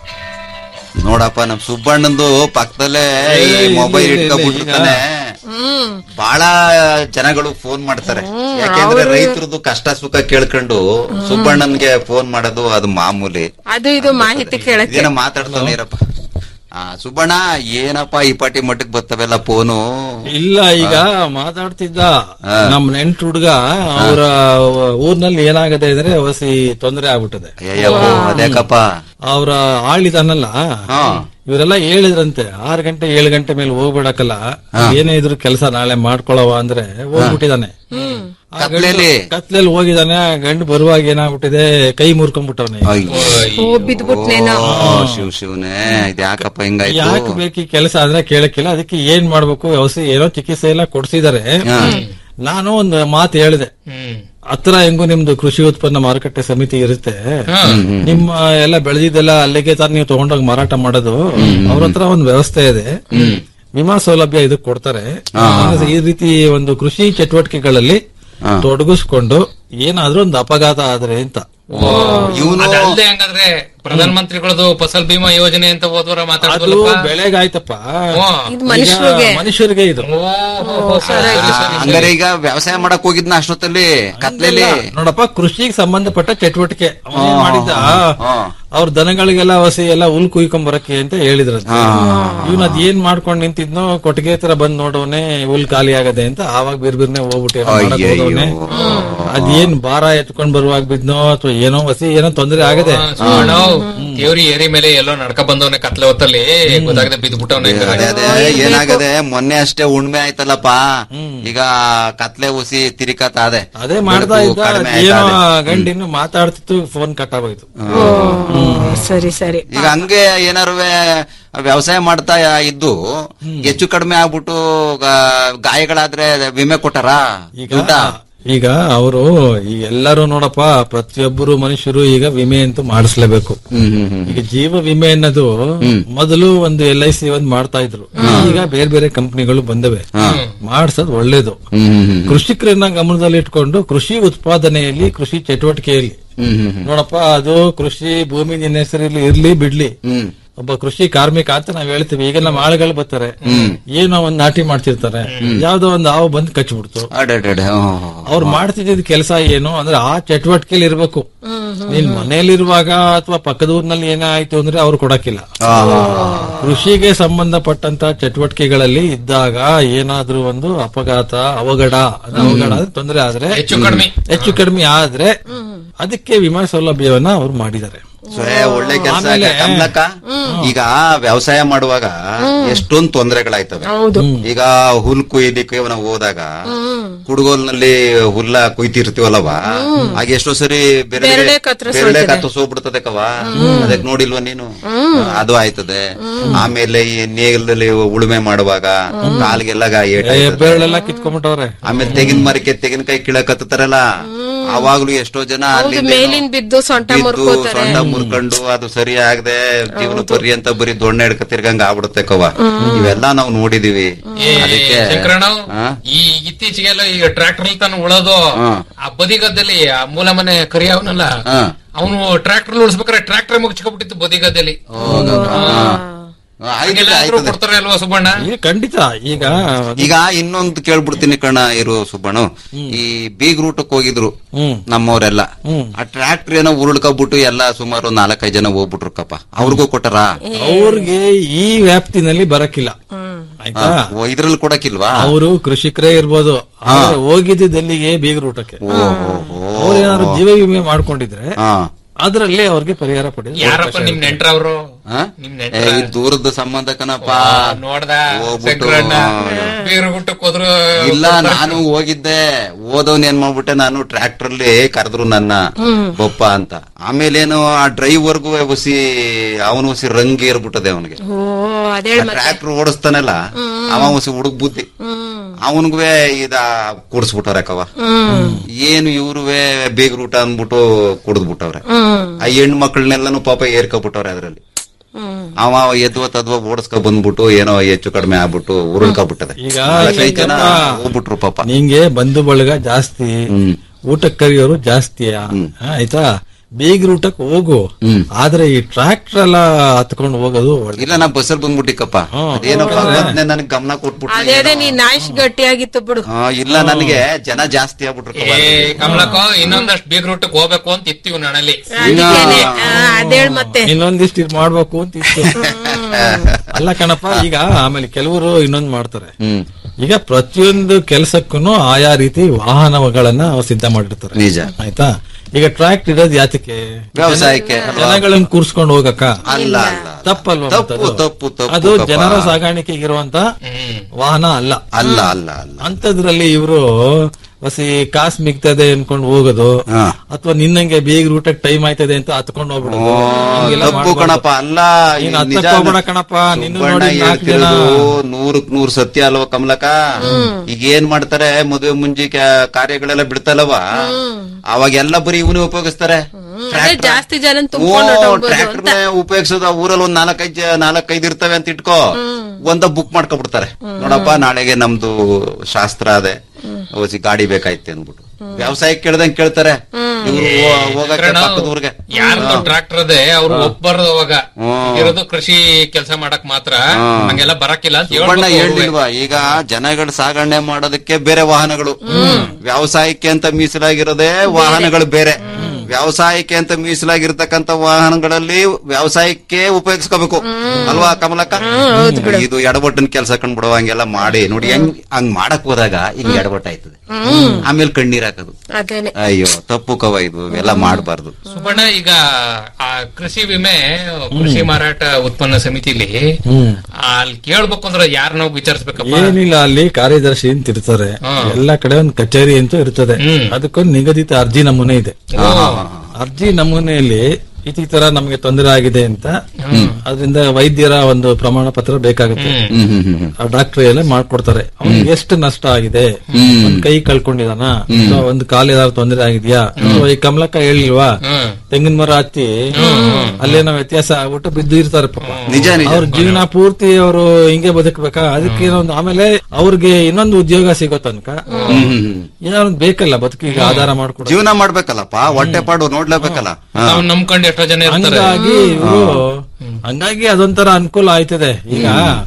ನೋಡಪ್ಪ ನಮ್ ಸುಬ್ಬಣ್ಣಂದು ಪಕ್ಕದಲ್ಲೇ ಏ, ಇಲ್ಲ, ಮೊಬೈಲ್ ಇಲ್ಲ, ಇಲ್ಲ, ಇಟ್ಕೊಂಡ್ಬಿಟ್ಟಿರ್ತಾನೆ ಬಹಳ ಜನಗಳು ಫೋನ್ ಮಾಡ್ತಾರೆ ಯಾಕೆಂದ್ರೆ ರೈತರದ್ದು ಕಷ್ಟ ಸುಖ ಕೇಳ್ಕೊಂಡು ಸುಬ್ಬಣ್ಣನ್ಗೆ ಫೋನ್ ಮಾಡೋದು ಅದು ಮಾಮೂಲಿ ಅದು ಇದು ಮಾಹಿತಿ ಕೇಳಕ್ಕೆ ಇದೇನ ಮಾತಾಡ್ತಾನೆ ಇರಪ್ಪ ಆ ಸುಬ್ಬಣ್ಣ ಏನಪ್ಪ ಈ ಪಾಟಿ ಮಟ್ಟಕ್ ಬರ್ತವೆಲ್ಲ ಫೋನು ಇಲ್ಲ ಈಗ ಮಾತಾಡ್ತಿದ್ದ ನಮ್ ನೆಂಟ್ ಹುಡ್ಗ ಅವರ ಊರ್ನಲ್ಲಿ ಏನಾಗದೆ ಅಂದ್ರೆ ಹೊಸಿ ತೊಂದರೆ ಆಗ್ಬಿಟ್ಟದೆ ಅಯ್ಯಪ್ಪ ಅದ್ಯಾಕಪ್ಪ ಅವ್ರ ಆಳಿದಾನಲ್ಲ ಇವರೆಲ್ಲ ಹೇಳಿದ್ರಂತೆ ಆರ್ ಗಂಟೆ ಏಳು ಗಂಟೆ ಮೇಲೆ ಹೋಗ್ಬಿಡಕಲ್ಲ ಏನೇ ಇದ್ರು ಕೆಲಸ ನಾಳೆ ಮಾಡ್ಕೊಳವ ಅಂದ್ರೆ ಹೋಗ್ಬಿಟ್ಟಿದಾನೆ ಆ ಗಂಡು ಕತ್ಲೆಲಿ? ಕತ್ಲೆಲ್ಲಿ ಹೋಗಿದಾನೆ ಆ ಗಂಡು ಬರುವಾಗ ಏನಾಗ್ಬಿಟ್ಟಿದೆ ಕೈ ಮುರ್ಕೊಂಡ್ಬಿಟ್ಟವನೆ ಓ ಬಿದ್ಬಿಟ್ನೇನೋ ಶಿವ್ ಶಿವನೇ ಇದ್ಯಾಕಪ್ಪ ಹಿಂಗಾಯ್ತು ಯಾಕೆ ಬೇಕು ಈ ಕೆಲಸ ಅಂದ್ರೆ ಕೇಳಕ್ಕಿಲ್ಲ ಅದಕ್ಕೆ ಏನ್ ಮಾಡ್ಬೇಕು ಔಷಧಿ ಏನೋ ಚಿಕಿತ್ಸೆ ಎಲ್ಲ ಕೊಡ್ಸಿದಾರೆ ನಾನು ಒಂದು ಮಾತು ಹೇಳಿದೆ ಹತ್ರ ಹೆಂಗು ನಿಮ್ದು ಕೃಷಿ ಉತ್ಪನ್ನ ಮಾರುಕಟ್ಟೆ ಸಮಿತಿ ಇರುತ್ತೆ ನಿಮ್ಮ ಎಲ್ಲ ಬೆಳೆದಿದ್ದೆಲ್ಲ ಅಲ್ಲಿಗೆ ತಾನು ನೀವು ತಗೊಂಡೋಗಿ ಮಾರಾಟ ಮಾಡೋದು ಅವ್ರ ಹತ್ರ ಒಂದು ವ್ಯವಸ್ಥೆ ಇದೆ ವಿಮಾ ಸೌಲಭ್ಯ ಇದಕ್ ಕೊಡ್ತಾರೆ ಈ ರೀತಿ ಒಂದು ಕೃಷಿ ಚಟುವಟಿಕೆಗಳಲ್ಲಿ ತೊಡಗಿಸ್ಕೊಂಡು ಏನಾದ್ರೂ ಒಂದು ಅಪಘಾತ ಆದ್ರೆ ಅಂತ ಇವನು ಅದಲ್ದೆ ಹಂಗಾದ್ರೆ ಪ್ರಧಾನ ಮಂತ್ರಿಗಳದು ಫಸಲ್ ಬಿಮಾ ಯೋಜನೆ ಅಂತ ಹೋದ್ವರ ಅದು ಮಾತಾಡೋದಲ್ಲಪ್ಪ ಬೆಳೆಗಾಯ್ತಪ್ಪ ಇದು ಮನುಷ್ಯರಿಗೆ ಈಗ ಮನುಷ್ಯರಿಗೆ ಇದು ಹಂಗಾರೆ ಈಗ ವ್ಯವಸಾಯ ಮಾಡಕ್ ಹೋಗಿದ್ನ ಅಷ್ಟೊತ್ತಲ್ಲಿ ಕತ್ಲೆಲಿ ನೋಡಪ್ಪ ಕೃಷಿಗೆ ಸಂಬಂಧಪಟ್ಟ ಚಟುವಟಿಕೆ ಅವ್ನ್ ಏನ್ ಮಾಡಿದ್ದ ಅವ್ರ ದನಗಳಿಗೆಲ್ಲ ಹಸಿ ಎಲ್ಲ ಹುಲ್ ಕುಯ್ಕೊಂಡ್ ಬರಕ್ಕೆ ಅಂತ ಹೇಳಿದ್ರಂತೆ ಇವ್ನ ಅದ್ ಏನ್ ಮಾಡ್ಕೊಂಡ್ ನಿಂತಿದ್ನೋ ಕೊಟ್ಟಿಗೆ ಹತ್ರ ಬಂದ್ ನೋಡೋನೆ ಹುಲ್ ಖಾಲಿ ಆಗದೆ ಅಂತ ಆವಾಗ ಬಿರ್ ಬಿರ್ನೆ ಹೋಗ್ಬಿಟ್ಟು ಏನೋ ಮಾಡಕ್ ಹೋದವ್ನೆ. ಅದೇನ್ ಭಾರ ಎತ್ಕೊಂಡ್ ಬರುವಾಗ ಬಿದ್ನೋ ಅಥವಾ ಏನೋ ಹಸಿ ಏನೋ ತೊಂದರೆ ಆಗದೆ ದೇವ್ರಿ ಏರಿ ಮೇಲೆ ಎಲ್ಲೋ ನಡ್ಕ ಬಂದವನೆ ಕತ್ಲೆ ಹೊತ್ತಲ್ಲಿ ಗೊತ್ತಾಗದೆ ಬಿದ್ಬಿಟ್ಟವನೆ ಅದೇ ಅದೇ ಏನಾಗದೆ ಮೊನ್ನೆ ಅಷ್ಟೇ ಉಣ್ಮೆ ಆಯ್ತಲ್ಲಪ್ಪ ಈಗ ಕತ್ಲೆ ಉಸಿ ತಿರಿಕತ್ ಅದೆ ಅದೇ ಮಾಡ್ತಾ ಬೆಳಕು ಇದ್ದ ಕಡಿಮೆ ಅದ್ ಏನೋ ಆಯ್ತಾ ಅದೇ. ಗಂಡಿನ್ನು ಮಾತಾಡ್ತಿತ್ತು ಫೋನ್ ಕಟ್ ಆಗೋಯ್ತು ಸರಿ ಸರಿ ಈಗ ಹಂಗೆ ಏನಾರು ವ್ಯವಸಾಯ ಮಾಡ್ತಾ ಇದ್ದು ಹೆಚ್ಚು ಕಡಿಮೆ ಆಗ್ಬಿಟ್ಟು ಗಾ- ಗಾಯಗಳಾದ್ರೆ ವಿಮೆ ಕೊಟ್ಟಾರ ಈಗ ದುಡ್ಡ ಈಗ ಅವರು ಈ ಎಲ್ಲರೂ ನೋಡಪ್ಪ ಪ್ರತಿಯೊಬ್ಬರು ಮನುಷ್ಯರು ಈಗ ವಿಮೆ ಅಂತೂ ಮಾಡಿಸ್ಲೇಬೇಕು ಈಗ ಜೀವ ವಿಮೆ ಅನ್ನೋದು ಮೊದಲು ಒಂದು ಎಲ್ ಐ ಸಿ ಒಂದ್ ಮಾಡ್ತಾ ಇದ್ರು ಈಗ ಬೇರೆ ಬೇರೆ ಕಂಪನಿಗಳು ಬಂದವೆ ಮಾಡ್ಸೋದು ಒಳ್ಳೇದು ಕೃಷಿಕರನ್ನ ಗಮನದಲ್ಲಿ ಇಟ್ಕೊಂಡು ಕೃಷಿ ಉತ್ಪಾದನೆಯಲ್ಲಿ ಕೃಷಿ ಚಟುವಟಿಕೆಯಲ್ಲಿ ನೋಡಪ್ಪ ಅದು ಕೃಷಿ ಭೂಮಿ ನಿನ್ನ ಹೆಸರಲ್ಲಿ ಇರ್ಲಿ ಬಿಡ್ಲಿ ಒಬ್ಬ ಕೃಷಿ ಕಾರ್ಮಿಕ ಅಂತ ನಾವ್ ಹೇಳ್ತೀವಿ ಈಗ ನಮ್ಮ ಆಳುಗಳು ಬರ್ತಾರೆ ಏನೋ ಒಂದ್ ನಾಟಿ ಮಾಡ್ತಿರ್ತಾರೆ ಯಾವ್ದೋ ಒಂದ್ ಹಾವು ಬಂದ್ ಕಚ್ಬಿಡ್ತು ಅಡೆಡೆಡೆ, ಹ್ಮ್, ಹ್ಮ್, ಹ್ಮ್. ಅವ್ರು ಮಾಡ್ತಿದ್ದ ಕೆಲಸ ಏನು ಅಂದ್ರೆ ಆ ಚಟುವಟಿಕೆಯಲ್ಲಿ ಇರ್ಬೇಕು ನೀನ್ ಮನೇಲಿರುವಾಗ ಅಥವಾ ಪಕ್ಕದ ಊರಿನಲ್ಲಿ ಏನಾಯ್ತು ಅಂದ್ರೆ ಅವ್ರು ಕೊಡಕ್ಕಿಲ್ಲ ಕೃಷಿಗೆ ಸಂಬಂಧಪಟ್ಟಂತ ಚಟುವಟಿಕೆಗಳಲ್ಲಿ ಇದ್ದಾಗ ಏನಾದ್ರೂ ಒಂದು ಅಪಘಾತ ಅವಘಡ ಅಂದ್ರೆ ಅವಘಡ ಆದ್ರೆ ತೊಂದರೆ ಆದ್ರೆ ಹೆಚ್ಚು ಕಡಿಮೆ. ಹೆಚ್ಚು ಕಡಿಮೆ ಆದ್ರೆ ಅದಕ್ಕೆ ವಿಮಾ ಸೌಲಭ್ಯವನ್ನ ಅವ್ರು ಮಾಡಿದ್ದಾರೆ ಸೊ, ಏ, ಒಳ್ಳೆ ಕೆಲಸ ಆಮೇಲೆ- ಕಮಲಕ್ಕ ಈಗ ವ್ಯವಸಾಯ ಮಾಡುವಾಗ ಎಷ್ಟೊಂದ್ ತೊಂದರೆಗಳಾಯ್ತವೆ ಈಗ ಹುಲ್ ಕುಯ್ಲಿಕ್ಕೆ ನಾವು ಹೋದಾಗ ಕುಡುಗೋಲ್ನಲ್ಲಿ ಹುಲ್ಲ ಕುಯ್ತಿರ್ತೀವಲ್ಲವ ಆಗ ಎಷ್ಟೋ ಸರಿ ಬೇರೆ ಬೇರೆ ಬೆರಳೆ ಕತ್ತರಿಸ್ ಬೆರಳೆ ಹೋಯ್ತದೆ. ಕತ್ತರಿಸ್ ಹೋಗ್ಬಿಡ್ತದೆ ಕವ ಅದಕ್ಕೆ ನೋಡಿಲ್ವಾ ನೀನು ಅದು ಆಯ್ತದೆ ಆಮೇಲೆ ಈ ನೇಗಿಲಲ್ಲಿ ಉಳುಮೆ ಮಾಡುವಾಗ ಕಾಲ್ಗೆಲ್ಲ ಗಾಯ ಏಟ್ ಆಯ್ತದೆ. ಬೆರಳೆಲ್ಲ ಕಿತ್ಕೊಂಡ್ಬಿಟ್ಟವ್ರೆ ಆಮೇಲೆ ತೆಗಿನ ಮರಕ್ಕೆ ತೆಗಿನಕಾಯಿ ಕೀಳಕ್ ಹತ್ತತಾರಲ್ಲ ಅವಾಗ್ಲೂ ಎಷ್ಟೋ ಜನ ಅಲ್ಲಿ ಮೇಲಿನ ಬಿದ್ದು ಸೊಂಟ ಮುರ್ಕೋತಾರೆ ಸೊಂಟ ಮುರ್ಕೊಂಡು ಅದು ಸರಿ ಆಗದೆ ಜೀವನ ಪರ್ಯಂತ ಬರೀ ದೊಣ್ಣೆ ಹಿಡ್ಕ ತಿರ್ಗಂಗ ಆಗ್ಬಿಡುತ್ತೆ ಕವ ಇವೆಲ್ಲ ನಾವು ನೋಡಿದೀವಿ ಅದಕ್ಕೆ ಶಂಕರಣ್ಣ ಹಾ? ಈ ಇತ್ತೀಚೆಗೆಲ್ಲ ಈ ಟ್ರ್ಯಾಕ್ಟರ್ ತಾನು ಉಳೋದು ಹಾ. ಆ ಬದಿಗದ್ದಲ್ಲಿ ಆ ಮೂಲ ಮನೆ ಕರಿಯವನಲ್ಲ ಹಾ. ಅವನು ಟ್ರ್ಯಾಕ್ಟರ್ ಉಳಿಸ್ಬೇಕಾದ್ರೆ ಟ್ರ್ಯಾಕ್ಟರ್ ಮುಗಿಸ್ಕೊಬಿಟ್ಟಿತ್ತು ಬದಿಗದ್ದಲ್ಲಿ ಹಂಗೆಲ್ಲ ಆದ್ರೂ ಕೊಡ್ತಾರೆ ಅಲ್ವಾ ಸುಬ್ಬಣ್ಣ ಈಗ ಖಂಡಿತ ಈಗ ಈಗ ಇನ್ನೊಂದು ಕೇಳ್ಬಿಡ್ತೀನಿ ಕಣ ಇರು ಸುಬ್ಬಣ್ಣು ಈ ಬೀಗ್ ರೂಟಕ್ ಹೋಗಿದ್ರು ಹ್ಮ್. ನಮ್ಮವರೆಲ್ಲ ಆ ಟ್ರ್ಯಾಕ್ಟರ್ ಏನೋ ಉರುಳ್ಕೊಬಿಟ್ಟು ಎಲ್ಲ ಸುಮಾರು ಒಂದ್ ನಾಲ್ಕೈದು ಜನ ಹೋಗ್ಬಿಟ್ರು ಕಪ್ಪ ಅವ್ರಿಗೂ ಕೊಟ್ಟಾರ ಅವ್ರಿಗೆ ಈ ವ್ಯಾಪ್ತಿನಲ್ಲಿ ಬರಕ್ಕಿಲ್ಲ ಆಯ್ತಾ ಇದ್ರಲ್ಲಿ ಕೊಡಕ್ಕಿಲ್ವಾ ಅವರು ಕೃಷಿಕರೇ ಇರ್ಬೋದು ಆದ್ರೆ ಹೋಗಿದ್ದಿದ್ದೆಲ್ಲಿಗೆ ಬೀಗರೂಟಕ್ಕೆ ಅವ್ರು ಏನಾದ್ರು ಜೀವ ವಿಮೆ ಮಾಡ್ಕೊಂಡಿದ್ರೆ ಹಾ ಅದರಲ್ಲಿ ಅವ್ರಿಗೆ ಪರಿಹಾರ ಪಡೆಯೋದು ಯಾರಪ್ಪ ನಿಮ್ ನೆಂಟ್ರ ಅವರು ಹಾ? ನಿಮ್ ಏ, ನೆಂಟ್ರ ಈ ದೂರದ ಸಂಬಂಧ ಕಣಪ್ಪ ನೋಡ್ದ ಹೋಗ್ಬಿಟ್ಟು, ಶಂಕರಣ್ಣ ಆ, ಬೀರ್ಗುಟ್ಟಕ್ ಹೋದ್ರು ಇಲ್ಲ ನಾನು ಹೋಗಿದ್ದೆ ಓದೋನ್ ಏನ್ ಮಾಡ್ಬಿಟ್ಟೆ ನಾನು ಟ್ರ್ಯಾಕ್ಟರ್ ಅಲ್ಲಿ ಕರೆದ್ರು ನನ್ನ ಬೊಪ್ಪ ಅಂತ ಆಮೇಲೇನು ಆ ಡ್ರೈವರ್ಗೂ ಹುಸಿ ಅವನು ಹುಸಿ ರಂಗ್ ಏರ್ಬಿಟ್ಟದೆ ಅವನಿಗೆ ಓ ಅದೇಳ್ ಮತ್ತೆ ಟ್ರ್ಯಾಕ್ಟರ್ ಓಡಿಸ್ತಾನಲ್ಲ ಅವ ಹುಸಿ ಹುಡುಗ್ ಬುದ್ಧಿ ಅವನಿಗೂ ಇದ ಕೂಡಿಸ್ಬಿಟ್ಟವ್ರೆ ಏನು ಇವ್ರುವೆ ಬೇಗ ರೂಟ ಅಂದ್ಬಿಟ್ಟು ಕುಡಿದ್ಬಿಟ್ಟವ್ರೆ ಆ ಹೆಣ್ಣು ಮಕ್ಕಳನ್ನೆಲ್ಲಾನು ಪಾಪ ಏರ್ಕೊಬಿಟ್ಟವ್ರೆ ಅದ್ರಲ್ಲಿ ಅವ ಎದ್ವ ತದ್ವ ಓಡಿಸ್ಕೊ ಬಂದ್ಬಿಟ್ಟು ಏನೋ ಹೆಚ್ಚು ಕಡಿಮೆ ಆಗ್ಬಿಟ್ಟು ಉರುಳ್ಕೊಬಿಟ್ಟದೆ ಈಗ ನಾಲ್ಕೈದು ಜನ ಶಂಕರಪ್ಪ, ಹೋಗ್ಬಿಟ್ರು ಪಾಪ ನಿಂಗೆ ಬಂಧು ಬಳಗ ಜಾಸ್ತಿ ಊಟಕ್ಕೆ ಕರೆಯೋರು ಜಾಸ್ತಿ ಆಯ್ತಾ ಬೇಗ ಊಟಕ್ಕೆ ಹೋಗು ಆದ್ರೆ ಈ ಟ್ರಾಕ್ಟರ್ ಎಲ್ಲ ಹತ್ಕೊಂಡು ಹೋಗೋದು ಒಳ್ಳೆ ಇಲ್ಲ ನಾ ಬಸ್ಸಲ್ಲಿ ಬಂದ್ಬಿಟ್ಟಿಕ್ಕಪ್ಪ ಅದೇನಪ್ಪ ಮೊದ್ಲೇ ನನಗ್ ಗಮನ ಕೊಟ್ಬಿಟ್ಟು ಅದೇ ಅದೇ ನೀನ್ ನಾಯಿಷ್ ಗಟ್ಟಿಯಾಗಿತ್ತು ಬಿಡು ಆ, ಇಲ್ಲ ನನಗೆ ಜನ ಜಾಸ್ತಿ ಆಗ್ಬಿಟ್ರು ಏ ಕಮಲಕ್ಕ ಇನ್ನೊಂದಷ್ಟು ಬೀಗ್ ರೂಟಕ್ ಹೋಗ್ಬೇಕು ಅಂತ ಇತ್ತೀವಿ ನನ್ನಲ್ಲಿ ಅದಕ್ಕೇನೆ ಅದೇಳ್ ಮತ್ತೆ ಇನ್ನೊಂದಿಷ್ಟು ಇದು ಮಾಡ್ಬೇಕು ಅಂತ ಇತ್ತು ಅಲ್ಲ ಕಣಪ್ಪ ಈಗ ಆಮೇಲೆ ಕೆಲವರು ಇನ್ನೊಂದ್ ಮಾಡ್ತಾರೆ ಈಗ ಪ್ರತಿಯೊಂದು ಕೆಲಸಕ್ಕೂ ಆಯಾ ರೀತಿ ವಾಹನಗಳನ್ನ ಅವ್ರು ಸಿದ್ಧ ಮಾಡಿರ್ತಾರೆ ನಿಜ. ಆಯ್ತಾ ಈಗ ಟ್ರ್ಯಾಕ್ಟ್ ಇರೋದು ಯಾತಕ್ಕೆ ವ್ಯವಸಾಯಕ್ಕೆ ಅಲ್ವಾ? ಜನಗಳನ್ನ ಕೂರ್ಸ್ಕೊಂಡು ಹೋಗಕ್ಕ ಅಲ್ಲ ಅಲ್ಲ ತಪ್ಪಲ್ವಾ ತಪ್ಪು, ಮತ್ತದು? ತಪ್ಪು, ತಪ್ಪು, ಅದು ತಪ್ಪ. ಜನರ ಸಾಗಾಣಿಕೆಗೆ ಇರುವಂತ ವಾಹನ ಅಲ್ಲ ಅಲ್ಲ ಅಲ್ಲ ಅಲ್ಲ ಅಂತದ್ರಲ್ಲಿ ಇವರು ಹೊಸಿ ಕಾಸ್ ಮಿಗ್ತದೆ ಅನ್ಕೊಂಡು ಹೋಗೋದು ಅಥವಾ ನಿನ್ನಂಗೆ ಬೇಗ ರೂಟಕ್ಕೆ ಟೈಮ್ ಆಯ್ತದೆ ಅಂತ ಹತ್ಕೊಂಡು ಹೋಗ್ಬಿಡೋದು ಹಿಂಗೆಲ್ಲ ತಪ್ಪು ಮಾಡ್ಬಾರ್ದು. ಕಣಪ್ಪ ಅಲ್ಲ ನೀನ್ ನಿಜ ಹತ್ತಕ್ ಹೋಗ್ಬೇಡ ಕಣಪ್ಪ ನಿನ್ನ ಸುಬ್ಬಣ್ಣ ನೋಡಿ ನಾಲ್ಕು ಜನ ಹೇಳ್ತಿರೋದು ನೂರಕ್ ನೂರ್ ಸತ್ಯ ಅಲ್ವಾ ಕಮಲಕ ಈಗ ಏನ್ ಮಾಡ್ತಾರೆ ಮದುವೆ ಮುಂಜಿ ಕ್ಯಾ- ಕಾರ್ಯಗಳೆಲ್ಲ ಬಿಡ್ತಲ್ವ ಅವಾಗೆಲ್ಲ ಬರೀ ಇವನೇ ಉಪಯೋಗಿಸ್ತಾರೆ ಅದೇ ಜಾಸ್ತಿ ಜನ ತುಂಬ್ಕೊಂಡು ಹೊರ್ಟೋಗ್ಬೋದು ಟ್ರ್ಯಾಕ್ಟರ್ ಅಂತ ಉಪಯೋಗಿಸೋದು ಆ ಊರಲ್ಲಿ ಒಂದ್ ನಾಲ್ಕೈದ್ ಜ- ನಾಲ್ಕೈದು ಇರ್ತವೆ ಅಂತ ಇಟ್ಕೋ ಒಂದ ಬುಕ್ ಮಾಡ್ಕೊಬಿಡ್ತಾರೆ ನೋಡಪ್ಪ ನಾಳೆಗೆ ನಮ್ದು ಶಾಸ್ತ್ರ ಅದೇ ಓಸಿ ಗಾಡಿ ಬೇಕಾಯ್ತೆ ಅಂದ್ಬಿಟ್ಟು ವ್ಯವಸಾಯಕ್ಕೆ ಕೇಳ್ದಂಗ್ ಕೇಳ್ತಾರೆ ಇವ್ರು ಹೋ- ಹೋಗಕ್ಕೆ ಪಕ್ಕದ ಊರಿಗೆ ಯಾರ್ದು ಟ್ರಾಕ್ಟರ್ ಅದೇ ಅವ್ರು ಒಬ್ಬರದು ಅವಾಗ ಇರೋದು ಕೃಷಿ ಕೆಲಸ ಮಾಡಕ್ ಮಾತ್ರ ಹಂಗೆಲ್ಲ ಬರಕಿಲ್ಲ ಅಂತ ಸುಬ್ಬಣ್ಣ ಹೇಳ್ಬೇಕು ಅವ್ರುವೆ. ಹೇಳಿಲ್ವಾ ಈಗ ಜನಗಳು ಸಾಗಣೆ ಮಾಡೋದಕ್ಕೆ ಬೇರೆ ವಾಹನಗಳು ವ್ಯವಸಾಯಕ್ಕೆ ಅಂತ ಮೀಸಲಾಗಿರೋದೇ ವಾಹನಗಳು ಬೇರೆ ವ್ಯವಸಾಯಕ್ಕೆ ಅಂತ ಮೀಸಲಾಗಿರ್ತಕ್ಕಂತ ವಾಹನಗಳಲ್ಲಿ ವ್ಯವಸಾಯಕ್ಕೆ ಉಪಯೋಗಿಸ್ಕೋಬೇಕು ಅಲ್ವಾ ಕಮಲಕ್ಕ ಇದು ಎಡಬಟ್ಟಿನ ಕೆಲಸ ಕಂಡ್ಬಿಡುವ ಹಂಗೆಲ್ಲ ಮಾಡಿ ನೋಡಿ ಹೆಂಗ್ ಹಂಗ್ ಮಾಡಕ್ ಹೋದಾಗ ಇಲ್ಲಿ ಎಡಬಟ್ಟ ಆಯ್ತದೆ ಆಮೇಲೆ ಕಣ್ಣೀರ್ ಹಾಕೋದು ಅದೇನೆ ಅಯ್ಯೋ ತಪ್ಪು ಕವ ಇದು ಎಲ್ಲ ಮಾಡಬಾರ್ದು ಸುಬ್ಬಣ್ಣ ಈಗ ಆ ಕೃಷಿ ವಿಮೆ ಕೃಷಿ ಮಾರಾಟ ಉತ್ಪನ್ನ ಸಮಿತಿಲಿ ಅಲ್ಲಿ ಕೇಳ್ಬೇಕು ಅಂದ್ರೆ ಯಾರ ನಾವು ವಿಚಾರಿಸ್ಬೇಕಪ್ಪ ಏನಿಲ್ಲ ಅಲ್ಲಿ ಕಾರ್ಯದರ್ಶಿ ಅಂತ ಇರ್ತಾರೆ ಎಲ್ಲಾ ಕಡೆ ಒಂದು ಕಚೇರಿ ಅಂತೂ ಇರ್ತದೆ ಅದಕ್ಕೊಂದು ನಿಗದಿತ ಅರ್ಜಿ ನಮೂನೆ ಇದೆ ಅರ್ಜಿ ನಮೂನೆಯಲ್ಲಿ ಈ ತರ ನಮಗೆ ತೊಂದರೆ ಆಗಿದೆ ಅಂತ ಅದರಿಂದ ವೈದ್ಯರ ಒಂದು ಪ್ರಮಾಣ ಪತ್ರ ಬೇಕಾಗುತ್ತೆ ಆ ಡಾಕ್ಟರ್ ಎಲ್ಲ ಮಾಡ್ಕೊಡ್ತಾರೆ ಅವ್ನಿಗೆ ಎಷ್ಟು ನಷ್ಟ ಆಗಿದೆ ಒಂದ್ ಕೈ ಕಳ್ಕೊಂಡಿದಾನ ಅಥವಾ ಒಂದು ಕಾಲು ಏನಾದ್ರು ತೊಂದರೆ ಆಗಿದ್ಯಾ ಅಥವಾ ಈ ಕಮಲಕ್ಕ ಹೇಳಿಲ್ವಾ ತೆಂಗಿನ ಮರ ಹತ್ತಿ ಅಲ್ಲೇನೋ ವ್ಯತ್ಯಾಸ ಆಗ್ಬಿಟ್ಟು ಬಿದ್ದು ಇರ್ತಾರೆ ಪಾಪ ನಿಜ ನಿಜ ಅವ್ರ ಜೀವನ ಪೂರ್ತಿ ಅವರು ಹಿಂಗೆ ಬದುಕಬೇಕಾ ಅದಕ್ಕೆ ಏನೊಂದು ಆಮೇಲೆ ಅವ್ರಿಗೆ ಇನ್ನೊಂದು ಉದ್ಯೋಗ ಸಿಗೋ ತನಕ ಏನಾದ್ರು ಒಂದ್ ಬೇಕಲ್ಲ ಬದುಕಿಗೆ ಆಧಾರ ಮಾಡ್ಕೊಡ ಜೀವನ ಮಾಡ್ಬೇಕಲ್ಲಪ್ಪ ಹೊಟ್ಟೆ ಪಾಡು ನೋಡ್ಲೇಬೇಕಲ್ಲ ಹಾ. ನಾವ್ ನಂಬ್ಕೊಂಡು ಎಷ್ಟೋ ಜನ ಇರ್ತಾರೆ ಹಂಗಾಗಿ ಇವ್ರು ಹಂಗಾಗಿ ಅದೊಂಥರ ಅನುಕೂಲ ಆಯ್ತದೆ ಈಗ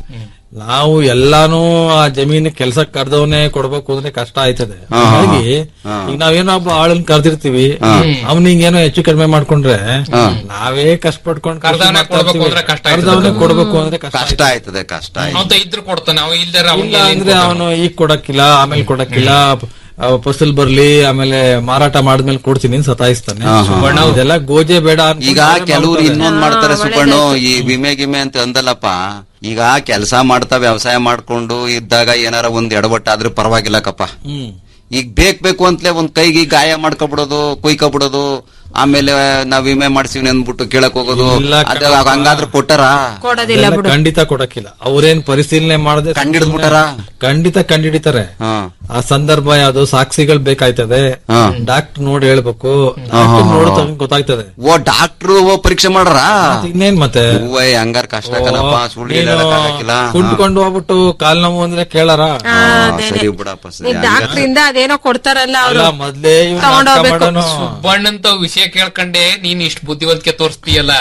ನಾವು ಎಲ್ಲಾನು ಆ ಜಮೀನ್ ಕೆಲ್ಸಕ್ ಕರ್ದವನೇ ಕೊಡ್ಬೇಕು ಅಂದ್ರೆ ಕಷ್ಟ ಆಯ್ತದೆ ಹಾಗಾಗಿ ಈಗ ನಾವೇನೋ ಒಬ್ಬ ಆಳನ್ ಕರ್ದಿರ್ತೀವಿ ಅವ್ನಿಗೇನೋ ಹೆಚ್ಚು ಕಡಿಮೆ ಮಾಡ್ಕೊಂಡ್ರೆ ನಾವೇ ಕಷ್ಟಪಟ್ಕೊಂಡು ಕರ್ದವ್ನೇ ಕೊಡ್ಬೇಕು ಅಂದ್ರೆ ಕಷ್ಟ ಆಯ್ತದೆ. ಕರ್ದವನೇ ಕೊಡ್ಬೇಕು ಅಂದ್ರೆ ಕಷ್ಟ ಕಷ್ಟ ಆಯ್ತದೆ ಕಷ್ಟ ಆಯ್ತದೆ ಅಂತ ಇದ್ರು ಕೊಡ್ತಾನೆ ಅವ ಇಲ್ದಾರ ಇಲ್ಲ ಅಂದ್ರೆ ಅವನು ಈಗ ಕೊಡಕ್ಕಿಲ್ಲ ಆಮೇಲೆ ಕೊಡಕ್ಕಿಲ್ಲ ಆ, ಫಸಲ್ ಬರ್ಲಿ ಆಮೇಲೆ ಮಾರಾಟ ಮಾಡಿದ್ಮೇಲೆ ಕೊಡ್ತೀನಿ ಅಂತ ಸತಾಯಿಸ್ತಾನೆ ಸುಬ್ಬಣ್ಣ ಇದೆಲ್ಲ ಗೋಜೆ ಬೇಡ ಅನ್ಕೊಂಡ್ರೆ ಈಗ ಕೆಲವ್ರು ಮಾಡ್ತಾರೆ. ಇನ್ನೊಂದ್ ಮಾಡ್ತಾರೆ ಸುಬ್ಬಣ್ಣು ಈ ವಿಮೆ ಗಿಮೆ ಅಂತ ಅಂದಲ್ಲಪ್ಪ ಈಗ ಕೆಲಸ ಮಾಡ್ತಾ ವ್ಯವಸಾಯ ಮಾಡ್ಕೊಂಡು ಇದ್ದಾಗ ಏನಾರ ಒಂದ್ ಎಡವಟ್ಟಾದ್ರೂ ಪರವಾಗಿಲ್ಲಕಪ್ಪ ಹ್ಮ್ ಈಗ ಬೇಕ್ ಬೇಕು ಅಂತಲೇ ಒಂದ್ ಕೈಗೆ ಗಾಯ ಮಾಡ್ಕೊಬಿಡೋದು ಕುಯ್ಕೊಬಿಡೋದು ಆಮೇಲೆ ನಾವ್ ವಿಮೆ ಮಾಡ್ಸಿವಿ ಅಂದ್ಬಿಟ್ಟು ಕೇಳಕ್ ಹೋಗೋದು ಇಲ್ಲ ಅದ ಹಂಗಾದ್ರೆ ಕೊಟ್ಟಾರ ಕೊಡೋದಿಲ್ಲ ಇದೆಲ್ಲ ಬಿಡು ಖಂಡಿತ ಕೊಡಕ್ಕಿಲ್ಲ ಅವ್ರೇನ್ ಪರಿಶೀಲನೆ ಮಾಡದೆ ಕಂಡಿಡ್ದ್ಬಿಟ್ಟಾರ? ಖಂಡಿತ ಕಂಡಿಡಿತಾರೆ ಹಾ ಆ ಸಂದರ್ಭ ಯಾವ್ದು ಸಾಕ್ಷಿಗಳು ಬೇಕಾಯ್ತದೆ ಡಾಕ್ಟರ್ ನೋಡಿ ಹೇಳ್ಬೇಕು ಡಾಕ್ಟರ್ ನೋಡ್ ತಗೊಂಡ್ ಗೊತ್ತಾಗ್ತದೆ ಓ ಡಾಕ್ಟ್ರು ಓ ಪರೀಕ್ಷೆ ಮಾಡ್ರ ಮತ್ತ್ ಇನ್ನೇನ್ ಮತ್ತೆ ಹೂವೇ ಹಂಗಾರ ಕಷ್ಟ ಕಣಪ್ಪ ಸುಳ್ಳು ಹೇಳಕ್ಕಾಗಕ್ಕಿಲ್ಲ ಕುಂಟ್ಕೊಂಡು ಹೋಗ್ಬಿಟ್ಟು ಕಾಲ್ ನೋವು ಅಂದ್ರೆ ಕೇಳಾರ ಹಾ, ಸರಿ ಬಿಡಪ್ಪ ಸರಿ ನೀನ್ ಡಾಕ್ಟರ್ ಇಂದ ಅದೇನೋ ಕೊಡ್ತಾರಲ್ಲ ಅಲ್ಲ ಅವ್ರು ಮೊದ್ಲೇ ಇವ್ನ್ ತಗೊಂಡ್ ನಾಟಕ ಹೋಗ್ಬೇಕು. ಮಾಡೋನು. ಸುಬ್ಬಣ್ಣಂತ ವಿಷಯ ಕೇಳ್ಕೊಂಡೆ ನೀನ್ ಇಷ್ಟು ಬುದ್ಧಿವಂತಿಕೆ ತೋರಿಸ್ತೀಯಲ್ಲ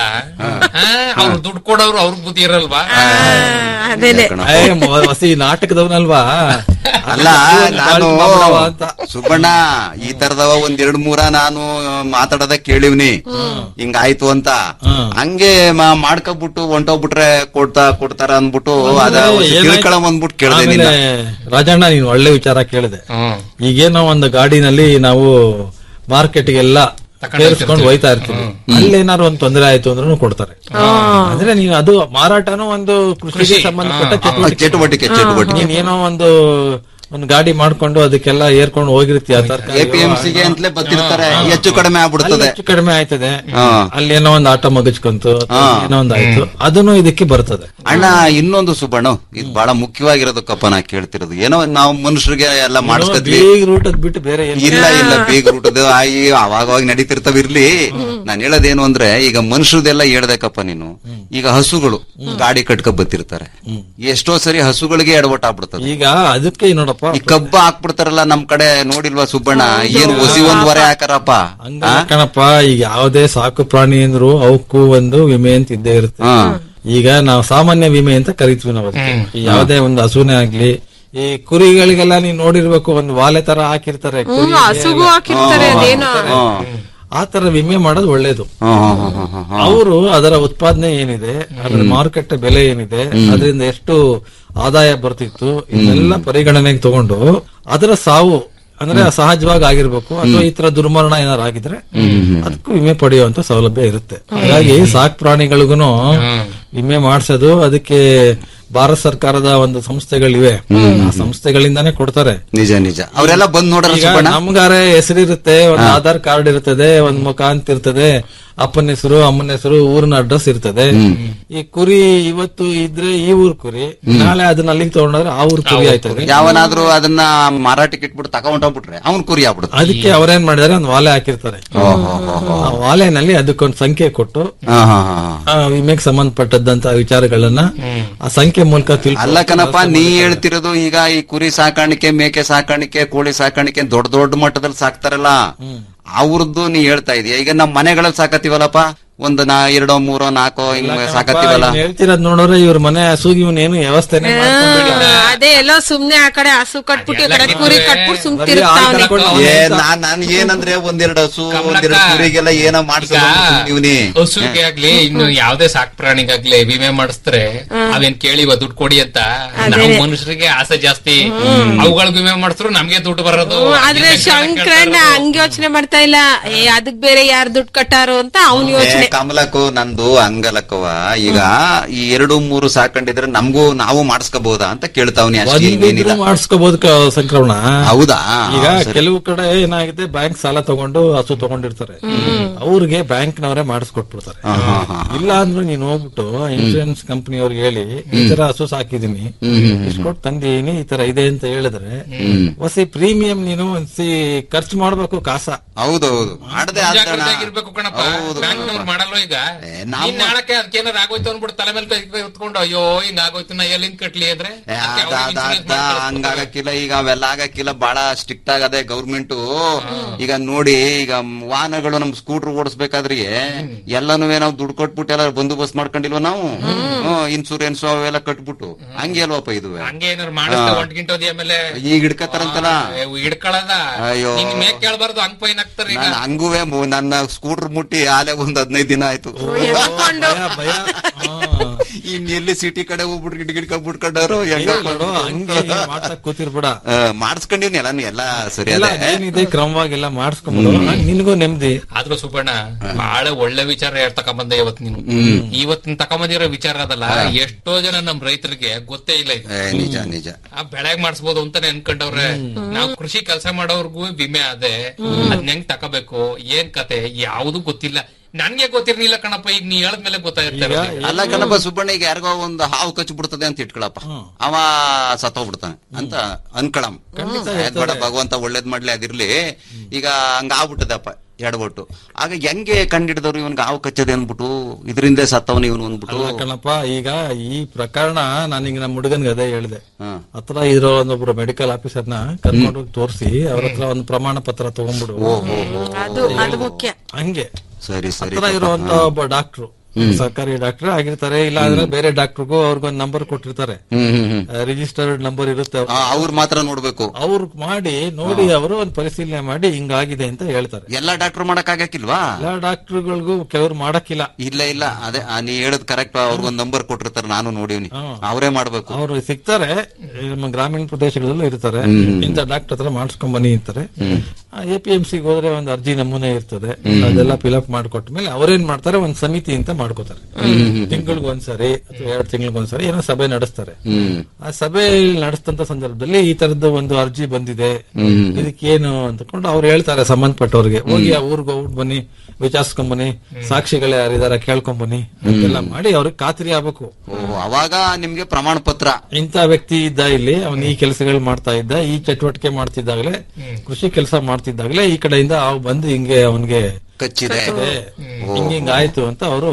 ಅವ್ರು ದುಡ್ಡು ಕೊಡೋರು ಅವ್ರಿಗೆ ಬುದ್ಧಿ ಇರಲ್ವಾ ಆ, ಅದೇನೆ ಏ, ಮ- ಹೊಸಿ ನಾಟಕದವನಲ್ವಾ ಅಲ್ಲ ನಾನು ಮಾಡ್ಬಿಡವ ಅಂತ ಸುಬ್ಬಣ್ಣ ಈ ತರದವ ಒಂದ್ ಎರಡ್ ಮೂರ ನಾನು ಮಾತಾಡೋದ ಕೇಳಿವ್ನಿ ಹಿಂಗಾಯ್ತು ಅಂತ ಹಂಗೆ ಮಾ- ಮಾಡ್ಕೊಬಿಟ್ಟು ಹೊಂಟೋಗ್ಬಿಟ್ರೆ ಕೊಡ್ತಾ ಕೊಡ್ತಾರ ಅಂದ್ಬಿಟ್ಟು ಅದ ಏನಾಯ್ತು? ತಿಳ್ಕೊಳ ಅಂದ್ಬಿಟ್ಟು ಕೇಳ್ದೆ ನಿನ್ನ ಆಮೇಲೆ ರಾಜಣ್ಣ ನೀನ್ ಒಳ್ಳೆ ವಿಚಾರ ಕೇಳಿದೆ ಈಗೇನೋ ಒಂದು ಗಾಡಿನಲ್ಲಿ ನಾವು ಮಾರ್ಕೆಟ್ಗೆಲ್ಲ ಸೇರಿಸ್ಕೊಂಡು ಹೋಯ್ತಾ ಇರ್ತೀವಿ ಅಲ್ಲೇನಾದ್ರು ಒಂದ್ ತೊಂದರೆ ಆಯ್ತು ಅಂದ್ರೂ ಕೊಡ್ತಾರೆ ಅಂದ್ರೆ ನೀನು ಅದು ಮಾರಾಟನೂ ಒಂದು ಕೃಷಿಗೆ ಸಂಬಂಧಪಟ್ಟ ಚಟುವಟಿಕೆ ಚಟುವಟಿಕೆ ಚಟುವಟಿಕೆ ನೀನ್ ಏನೋ ಒಂದು ಒಂದು ಗಾಡಿ ಮಾಡ್ಕೊಂಡು ಅದಕ್ಕೆಲ್ಲ ಏರ್ಕೊಂಡು ಹೋಗಿರ್ತೀಯ ತರಕಾರಿ ಎಪಿಎಂಸಿಗೆ ಅಂತಲೇ ಬರ್ತಿರ್ತಾರೆ ಹೆಚ್ಚು ಕಡಿಮೆ ಆಗ್ಬಿಡ್ತದೆ ಹೆಚ್ಚು ಕಡಿಮೆ ಆಯ್ತದೆ ಹಾ. ಅಲ್ಲಿ ಏನೋ ಒಂದು ಆಟ ಮಗಚ್ಕೊಂತು ಅಥವಾ ಏನೋ ಒಂದು ಆಯ್ತು ಅದನ್ನು ಇದಕ್ಕೆ ಬರ್ತದೆ ಅಣ್ಣ ಇನ್ನೊಂದು ಸುಬ್ಬಣ್ಣ ಇದು ಬಹಳ ಮುಖ್ಯವಾಗಿರೋದಕ್ಕಪ್ಪ ನಾ ಕೇಳ್ತಿರೋದು ಏನೋ ನಾವು ಮನುಷ್ಯರಿಗೆ ಎಲ್ಲ ಮಾಡಿಸ್ಕೊತೀವಿ ಬೀಗ್ ರೂಟ್ ಅದ್ ಬಿಟ್ಟು ಬೇರೆ ಏನು ಇಲ್ಲ ಇಲ್ಲ ಬೇಗ ಊಟದ ಆಯಿ ಅವಾಗ ಅವಾಗ ನಡೀತಿರ್ತಾವ ಇರ್ಲಿ ನಾನ್ ಹೇಳೋದೇನು ಅಂದ್ರೆ ಈಗ ಮನುಷ್ಯರದೆಲ್ಲ ಹೇಳ್ದಕ್ಕಪ್ಪ ನೀನು ಈಗ ಹಸುಗಳು ಗಾಡಿ ಕಟ್ಕ ಬತ್ತಿರ್ತಾರೆ ಎಷ್ಟೋ ಸರಿ ಹಸುಗಳಿಗೆ ಎಡವಟ್ ಆಗ್ಬಿಡ್ತದೆ ಈಗ ಅದಕ್ಕೆ ನೋಡಪ್ಪ ಈ ಕಬ್ಬ ಹಾಕ್ಬಿಡ್ತಾರಲ್ಲ ನಮ್ ಕಡೆ ನೋಡಿಲ್ವಾ ಸುಬ್ಬಣ್ಣ ಏನ್ ಹೊಸಿ ಒಂದ್ ವರೆ ಹಾಕಾರಪ್ಪ ಹಂಗಲ್ಲ ಕಣಪ್ಪ ಈಗ ಯಾವುದೇ ಸಾಕು ಪ್ರಾಣಿ ಅಂದ್ರು ಅವಕ್ಕೂ ಒಂದು ವಿಮೆ ಅಂತ ಇದ್ದೇ ಇರುತ್ತೆ ಹಾ. ಈಗ ನಾವು ಸಾಮಾನ್ಯ ವಿಮೆ ಅಂತ ಕರಿತೀವಿ ನಾವು ಅದಕ್ಕೆ. ಈ ಯಾವುದೇ ಒಂದು ಹಸುನೇ ಆಗ್ಲಿ ಈ ಕುರಿಗಳಿಗೆಲ್ಲ ನೀವ್ ನೋಡಿರ್ಬೇಕು ಒಂದು ವಾಲೆ ತರ ಹಾಕಿರ್ತಾರೆ ಕುರಿಗೆ ಹಸುಗೂ ಹಾಕಿರ್ತಾರೆ ಅದೇನೋ ಆ ತರ ವಿಮೆ ಮಾಡೋದು ಒಳ್ಳೇದು ಹ್ಮ್, ಹ್ಮ್, ಹ್ಮ್, ಹ್ಮ್, ಹ್ಮ್. ಅವರು ಅದರ ಉತ್ಪಾದನೆ ಏನಿದೆ ಅದರ ಮಾರುಕಟ್ಟೆ ಬೆಲೆ ಏನಿದೆ ಅದರಿಂದ ಎಷ್ಟು ಆದಾಯ ಬರ್ತಿತ್ತು ಇದನ್ನೆಲ್ಲ ಪರಿಗಣನೆಗೆ ತಗೊಂಡು ಅದರ ಸಾವು ಅಂದ್ರೆ ಸಹಜವಾಗಿ ಆಗಿರ್ಬೇಕು ಅಥವಾ ಈ ತರ ದುರ್ಮರಣ ಏನಾರು ಆಗಿದ್ರೆ ಅದಕ್ಕೂ ವಿಮೆ ಪಡೆಯುವಂತ ಸೌಲಭ್ಯ ಇರುತ್ತೆ ಹಾಗಾಗಿ ಸಾಕ್ ಪ್ರಾಣಿಗಳಿಗೂ ವಿಮೆ ಮಾಡಿಸೋದು ಅದಕ್ಕೆ ಭಾರತ ಸರ್ಕಾರದ ಒಂದು ಸಂಸ್ಥೆಗಳಿವೆ ಆ ಸಂಸ್ಥೆಗಳಿಂದಾನೇ ಕೊಡ್ತಾರೆ ನಿಜ ನಿಜ ಅವರೆಲ್ಲ ಬಂದ್ ನೋಡಲ್ಲ ಈಗ ಸುಬ್ಬಣ್ಣ ನಮ್ಗಾರೆ ಹೆಸರಿರುತ್ತೆ ಒಂದು ಆಧಾರ್ ಕಾರ್ಡ್ ಇರ್ತದೆ ಒಂದ್ ಮುಖ ಅಂತ ಇರ್ತದೆ ಅಪ್ಪನ ಹೆಸರು ಅಮ್ಮನ ಹೆಸರು ಊರಿನ ಅಡ್ರೆಸ್ ಇರ್ತದೆ ಈ ಕುರಿ ಇವತ್ತು ಇದ್ರೆ ಈ ಊರ್ ಕುರಿ ನಾಳೆ ಅದನ್ನ ಅಲ್ಲಿಗೆ ತಗೊಂಡ್ರೆ ಆ ಊರ್ ಕುರಿ ಆಯ್ತದೆ ಯಾವನಾದ್ರೂ ಅದನ್ನ ಮಾರಾಟಕ್ಕೆ ಇಟ್ಬಿಟ್ಟು ತಗೊಂಡೋಗ್ಬಿಟ್ರೆ ಅವ್ನ್ ಕುರಿ ಆಗ್ಬಿಡುತ್ತೆ ಅದಕ್ಕೆ ಅವ್ರೇನ್ ಮಾಡಿದಾರೆ ಒಂದು ವಾಲೆ ಹಾಕಿರ್ತಾರೆ ಆ ವಾಲೆನಲ್ಲಿ ಅದಕ್ಕೊಂದು ಸಂಖ್ಯೆ ಕೊಟ್ಟು ಹಾ ಹಾ ಹಾ ಹಾ. ಆ ವಿಮೆಗೆ ಸಂಬಂಧಪಟ್ಟದ್ದಂತ ವಿಚಾರಗಳನ್ನ ಆ ಸಂಖ್ಯೆ ಮೂಲಕ ತಿಳ್ಕೊ ಅಲ್ಲ ಕಣಪ್ಪ ನೀ ಹೇಳ್ತಿರೋದು ಈಗ ಈ ಕುರಿ ಸಾಕಾಣಿಕೆ ಮೇಕೆ ಸಾಕಾಣಿಕೆ ಕೋಳಿ ಸಾಕಾಣಿಕೆ ದೊಡ್ಡ ದೊಡ್ಡ ಮಟ್ಟದಲ್ಲಿ ಸಾಕ್ತಾರಲ್ಲ ಅವ್ರದ್ದು ನೀ ಹೇಳ್ತಾ ಇದೀಯ ಈಗ ನಮ್ ಮನೆಗಳಲ್ಲಿ ಸಾಕತ್ತೀವಲ್ಲಪ್ಪ ಒಂದು ನಾ ಎರಡೋ ಮೂರೋ ನಾಲ್ಕೋ ಹಿಂಗ್ ಸಾಕತ್ತೀವಲ್ಲ ಹೇಳ್ತಿರೋದ್ ನೋಡಿದ್ರೆ ಇವ್ರ ಮನೆ ಹಸುಗ್ ಇವನ್ ಏನು ವ್ಯವಸ್ಥೆನೆ ಮಾಡ್ಕೊಂಡಿಲ್ಲ. ಅದೇ ಎಲ್ಲೋ ಸುಮ್ನೆ ಆ ಕಡೆ ಹಸು ಕಟ್ಬಿಟ್ಟು ಈ ಕಡೆ ಕುರಿ ಕಟ್ಬಿಟ್ಟು ಬರೀ ಹಾಲ್ ಸುಮ್ತಿರ್ತಾವನೆ ಕರ್ಕೊಂಡು ಏ ನಾನ್ ನಾನ್ ಏನಂದ್ರೆ ಒಂದೆರಡು ಹಸು ಒಂದೆರಡು ಕುರಿಗೆಲ್ಲ ಏನೋ ಮಾಡ್ಸೋ ನೀವ್ನಿ ಹಸುಗೆ ಆಗ್ಲಿ ಇನ್ನು ಯಾವ್ದೇ ಸಾಕ್ ಪ್ರಾಣಿಗಾಗ್ಲಿ ವಿಮೆ ಮಾಡಿಸ್ತಾರೆ ಅವೇನ್ ಕೇಳಿವ ದುಡ್ಡು ಕೊಡಿ ಅಂತ ನಾವು ಮನುಷ್ಯರಿಗೆ ಆಸೆ ಜಾಸ್ತಿ ಅವುಗಳಿಗೆ ವಿಮೆ ಮಾಡಿಸ್ರು ನಮ್ಗೆ ದುಡ್ಡು ಬರೋದು ಆದ್ರೆ ಶಂಕರಣ್ಣ ಹಂಗ ಯೋಚನೆ ಮಾಡ್ತಾ ಇಲ್ಲ ಏ ಅದಕ್ ಬೇರೆ ಯಾರು ದುಡ್ಡು ಕಟ್ಟಾರೋ ಅಂತ ಅವ್ನ್ ಏ, ಯೋಚನೆ ಕಮಲಕ್ಕೂ ನಂದು ಹಂಗಲಕ್ಕವ ಈಗ ಈ ಎರಡು ಮೂರು ಸಾಕೊಂಡಿದ್ರೆ ನಮಗೂ ನಾವು ಮಾಡಿಸ್ಕೋಬಹುದಾ ಅಂತ ಕೇಳ್ತಾವ್ನಿ ಅಷ್ಟೇ ಇನ್ನೇನಿಲ್ಲ ಮಾಡಿಸ್ಕೋಬಹುದು ಸಂಕ್ರಮಣ ಹೌದಾ ಈಗ ಸರಿ. ಕೆಲವು ಕಡೆ ಏನಾಗಿದೆ ಬ್ಯಾಂಕ್ ಸಾಲ ತಗೊಂಡು ಹಸು ತಗೊಂಡಿರ್ತಾರೆ ಅವ್ರಿಗೆ ಬ್ಯಾಂಕ್ ನವರೇ ಮಾಡಿಸ್ಕೊಟ್ಬಿಡ್ತಾರೆ ಹಾ, ಹಾ, ಹಾ. ಇಲ್ಲ ಅಂದ್ರೆ ನೀನ್ ಹೋಗ್ಬಿಟ್ಟು ಇನ್ಸೂರೆನ್ಸ್ ಕಂಪನಿ ಅವ್ರಿಗೆ ಹೇಳಿ ಈ ತರ ಹಸು ಸಾಕಿದೀನಿ ಇಷ್ಟು ಕೊಟ್ಟು ತಂದೀನಿ ಈ ತರ ಇದೆ ಅಂತ ಹೇಳಿದ್ರೆ ಹೊಸಿ ಪ್ರೀಮಿಯಂ ನೀನು ಒಂದ್ಸಿ ಖರ್ಚು ಮಾಡ್ಬೇಕು ಕಾಸ ಹೌದೌದು ಮಾಡದೆ ಇರ್ಬೇಕು ಕಣಪ್ಪ ಬ್ಯಾಂಕ್ ನವ್ರು ಮಾಡಲ್ಲ ಈಗ ಏ, ನಾವು- ಇನ್ ನಾಳಕ್ಕೆ ಅದಕ್ಕೇನಾರ ಆಗೋಯ್ತು ಅನ್ಬಿಟ್ಟು ತಲೆ ಮೇಲೆ ಕೈ ಹೊತ್ಕೊಂಡು ಅಯ್ಯೋ ಹಿಂಗ್ ಆಗೋಯ್ತು ನಾ ಎಲ್ಲಿಂದ ಕಟ್ಲಿ ಅಂದ್ರೆ ಅದಕ್ಕೆ ಅವ್ರಿಗೆ insurance ಮಾಡ್ಕೊಳಕ್ ಹಂಗಾಗಕ್ಕಿಲ್ಲ ಈಗ ಅವೆಲ್ಲ ಆಗಕ್ಕಿಲ್ಲ ಬಹಳ ಸ್ಟ್ರಿಕ್ಟ್ ಆಗದೆ ಗೌರ್ಮೆಂಟ್ ಈಗ ನೋಡಿ ಈಗ ವಾಹನಗಳು ನಮ್ ಸ್ಕೂಟರ್ ಓಡಿಸ್ಬೇಕಾದ್ರೆ ಎಲ್ಲಾನು ನಾವು ದುಡ್ಡು ಕೊಟ್ಬಿಟ್ಟು ಎಲ್ಲ ಬಂದೋಬಸ್ತ್ ಮಾಡ್ಕೊಂಡಿಲ್ವ ನಾವು ಇನ್ಸೂರೆನ್ಸ್ ಅವೆಲ್ಲ ಕಟ್ಬಿಟ್ಟು ಹಂಗೆ ಅಲ್ವಪ್ಪ ಇದು ಹಂಗೆ ಏನಾರು ಮಾಡಿಸ್ತಾ ಒಂಟ್ಗಿಂಟೋದಿ ಆಮೇಲೆ ಈಗ ಹಿಡ್ಕತ್ತಾರಂತಲ್ಲ ಏ, ಹಿಡ್ಕೊಳದ ಅಯ್ಯೋ. ನಿನ್ ಮೇಕ್ ಕೇಳ್ಬಾರ್ದು ಹಂಗ್ ಫೈನ್ ಹಾಕ್ತಾರೆ ಈಗ ನಾನು ಹಂಗುವೆ ಮು- ನನ್ನ ಸ್ಕೂಟರ್ ಮುಟ್ಟಿ ಆಲೆ ಒಂದ್ ಹದಿನೈದು ದಿನ ಆಯ್ತು ಭಯ ಭಯ ಹಾ. ಇನ್ ಎಲ್ಲಿ ಸಿಟಿ ಕಡೆ ಹೋಗ್ಬಿಟ್ಟು ಗಿಡ್ ಗಿಡ್ಕೊಂಡ್ ಬಿಟ್ಕೊಂಡವ್ರು ಹೆಂಗ ಇಲ್ಲ ನೋಡು, ಹಂಗೆ ಹಿಂಗೆ ಮಾಡ್ಸಕ್ ಕೂತಿರ್ಬೇಡ ಮಾಡಿಸ್ಕೊಂಡಿವ್ನಿ ಎಲ್ಲ ಎಲ್ಲ ಸರಿ ಎಲ್ಲ ಅದೇ ಏನಿದೆ ಕ್ರಮವಾಗೆಲ್ಲ ಮಾಡಿಸ್ಕೊಂಡ್ಬಿಡು ನಿನ್ಗೂ ನೆಮ್ಮದಿ ಆದ್ರೂ ಸುಬ್ಬಣ್ಣ ಬಹಳ ಒಳ್ಳೆ ವಿಚಾರ ಹೇಳ್ತಕೊಂಬಂದೆ ಇವತ್ ನೀನು ಇವತ್ತಿನ ತಕೊಂಬಂದಿರೋ ವಿಚಾರ ಅದಲ್ಲ ಎಷ್ಟೋ ಜನ ನಮ್ ರೈತರಿಗೆ ಗೊತ್ತೇ ಇಲ್ಲ ಇದು ಏ, ನಿಜ ನಿಜ ಆ ಬೆಳೆಗ್ ಮಾಡಿಸ್ಬೋದು ಅಂತಾನೆ ಅನ್ಕೊಂಡವ್ರೆ ನಾವು ಕೃಷಿ ಕೆಲಸ ಮಾಡೋರ್ಗು ವಿಮೆ ಅದೇ ಅದ್ನ ಹೆಂಗ್ ತಕೋಬೇಕು ಏನ್ ಕತೆ ಯಾವ್ದು ಗೊತ್ತಿಲ್ಲ ನನ್ಗೆ ಗೊತ್ತಿರ್ಲಿಲ್ಲ ಕಣಪ್ಪ ಈಗ ನೀ ಹೇಳದ್ಮೇಲೆ ಗೊತ್ತಾಗಿರ್ತಾರೆ ಅಲ್ಲ ಕಣಪ್ಪ ಸುಬ್ಬಣ್ಣ ಈಗ ಯಾರಿಗೋ ಒಂದು ಹಾವು ಕಚ್ಚಿ ಬಿಡ್ತದೆ ಅಂತ ಇಟ್ಕೊಳಪ್ಪ ಅವ ಸತ್ತೋಗ್ಬಿಡ್ತಾನೆ ಅಂತ ಅನ್ಕೊಳಮ್ ಆಯ್ತ್ ಬೇಡ ಭಗವಂತ ಒಳ್ಳೇದ್ ಮಾಡ್ಲಿ ಅದಿರ್ಲಿ ಈಗ ಹಂಗ ಆಗ್ಬಿಟ್ಟದಪ್ಪ ಎಡಬಟ್ಟು ಆಗ ಹೆಂಗೆ ಕಂಡಿಡಿದವ್ರು ಇವನ್ಗೆ ಹಾವು ಕಚ್ಚದೆ ಅನ್ಬಿಟ್ಟು ಇದರಿಂದ ಸತ್ತವನು ಇವನು ಅಂದ್ಬಿಟ್ಟು ಅಲ್ಲ ಕಣಪ್ಪ ಈಗ ಈ ಪ್ರಕರಣ ನಾನೀಗ ನಮ್ಮ ಹುಡುಗನ್ಗೆ ಅದೇ ಹೇಳಿದೆ ಹಾ. ಹತ್ರ ಇರೋ ಒಂದೊಬ್ರು ಮೆಡಿಕಲ್ ಆಫೀಸರ್ನ ಕರ್ಕೊಂಡು ಹೋಗಿ ತೋರಿಸಿ ಅವ್ರ ಹತ್ರ ಒಂದು ಪ್ರಮಾಣ ಪತ್ರ ತಗೊಂಡ್ಬಿಡು ಅದು ಅದು ಮುಖ್ಯ ಹಂಗೆ ಸರಿ ಸರಿ ಹತ್ರ ಇರುವಂತ ಒಬ್ಬ ಡಾಕ್ಟ್ರು ಸರ್ಕಾರಿ ಡಾಕ್ಟರ್ ಆಗಿರ್ತಾರೆ ಇಲ್ಲ ಅಂದ್ರೆ ಬೇರೆ ಡಾಕ್ಟರ್ಗೂ ಅವ್ರಿಗೊಂದು ನಂಬರ್ ಕೊಟ್ಟಿರ್ತಾರೆ ಹ್ಮ್ ಹ್ಮ್ ಹ್ಮ್ ರಿಜಿಸ್ಟರ್ಡ್ ನಂಬರ್ ಇರುತ್ತೆ ಆ, ಅವ್ರು ಮಾತ್ರ ನೋಡ್ಬೇಕು ಅವ್ರು ಮಾಡಿ ನೋಡಿ ಅವರು ಒಂದು ಪರಿಶೀಲನೆ ಮಾಡಿ ಹಿಂಗಾಗಿದೆ ಅಂತ ಹೇಳ್ತಾರೆ ಎಲ್ಲಾ ಡಾಕ್ಟರ್ ಮಾಡಕ್ ಆಗಕ್ಕಿಲ್ವಾ ಎಲ್ಲ ಡಾಕ್ಟರ್ಗಳಿಗೂ ಕೆಲವ್ರು ಮಾಡಕ್ಕಿಲ್ಲ ಇಲ್ಲ ಇಲ್ಲ ಅದೇ ಆ, ನೀ ಹೇಳದ್ ಕರೆಕ್ಟ್ ಅವ್ರಿಗೊಂದ್ ನಂಬರ್ ಕೊಟ್ಟಿರ್ತಾರೆ ನಾನು ನೋಡಿವ್ನಿ ಹ್ಮ್. ಅವರೇ ಮಾಡ್ಬೇಕು ಅವರು ಸಿಗ್ತಾರೆ ನಮ್ಮ ಗ್ರಾಮೀಣ ಪ್ರದೇಶಗಳಲ್ಲೂ ಇರ್ತಾರೆ ಇಂಥ ಡಾಕ್ಟರ್ ಹತ್ರ ಮಾಡಿಸ್ಕೊಂಡ್ ಬನ್ನಿ ಅಂತಾರೆ ಎ ಪಿ ಎಂ ಸಿಗೆ ಹೋದ್ರೆ ಒಂದು ಅರ್ಜಿ ನಮೂನೆ ಇರ್ತದೆ ಅದೆಲ್ಲ ಫಿಲಪ್ ಮಾಡಿಕೊಟ್ಟ ಮೇಲೆ ಅವ್ರೇನ್ ಮಾಡ್ತಾರೆ ಒಂದ್ ಸಮಿತಿ ಅಂತ ಮಾಡ್ಕೋತಾರೆ ತಿಂಗಳಿಗೆ ಒಂದ್ಸರಿ ಅಥವಾ ಎರಡು ತಿಂಗಳಿಗೆ ಒಂದ್ಸರಿ ಏನೋ ಸಭೆ ನಡೆಸ್ತಾರೆ ಆ ಸಭೆ ನಡೆಸ್ತಂತ ಸಂದರ್ಭದಲ್ಲಿ ಈ ತರದ್ದು ಒಂದು ಅರ್ಜಿ ಬಂದಿದೆ ಇದಕ್ಕೇನು ಅಂತಕೊಂಡು ಅವ್ರು ಹೇಳ್ತಾರೆ ಸಂಬಂಧಪಟ್ಟವ್ರಿಗೆ ಹೋಗಿ ಆ ಊರ್ಗ್ ಹೋಗ್ಬಿಟ್ಟು ಬನ್ನಿ ವಿಚಾರಿಸ್ಕೊಂಡ್ ಬನ್ನಿ ಸಾಕ್ಷಿಗಳು ಯಾರಿದಾರ ಕೇಳ್ಕೊಂಡ್ ಬನ್ನಿ ಅಂತೆಲ್ಲ ಮಾಡಿ ಅವ್ರಿಗೆ ಖಾತ್ರಿ ಆಗ್ಬೇಕು ಓ ಅವಾಗ ನಿಮ್ಗೆ ಪ್ರಮಾಣ ಪತ್ರ ಇಂಥ ವ್ಯಕ್ತಿ ಇದ್ದ ಇಲ್ಲಿ ಅವನು ಈ ಕೆಲಸಗಳು ಮಾಡ್ತಾ ಇದ್ದ ಈ ಚಟುವಟಿಕೆ ಮಾಡ್ತಿದ್ದಾಗಲೇ ಕೃಷಿ ಕೆಲಸ ಮಾಡ್ತಿದ್ದಾಗಲೇ ಈ ಕಡೆಯಿಂದ ಅವ್ ಬಂದು ಹಿಂಗೆ ಅವನ್ಗೆ ಕಚ್ಚಿದೆ ಹಿಂಗ್ ಹಿಂಗ್ ಆಯ್ತು ಅಂತ ಅವರು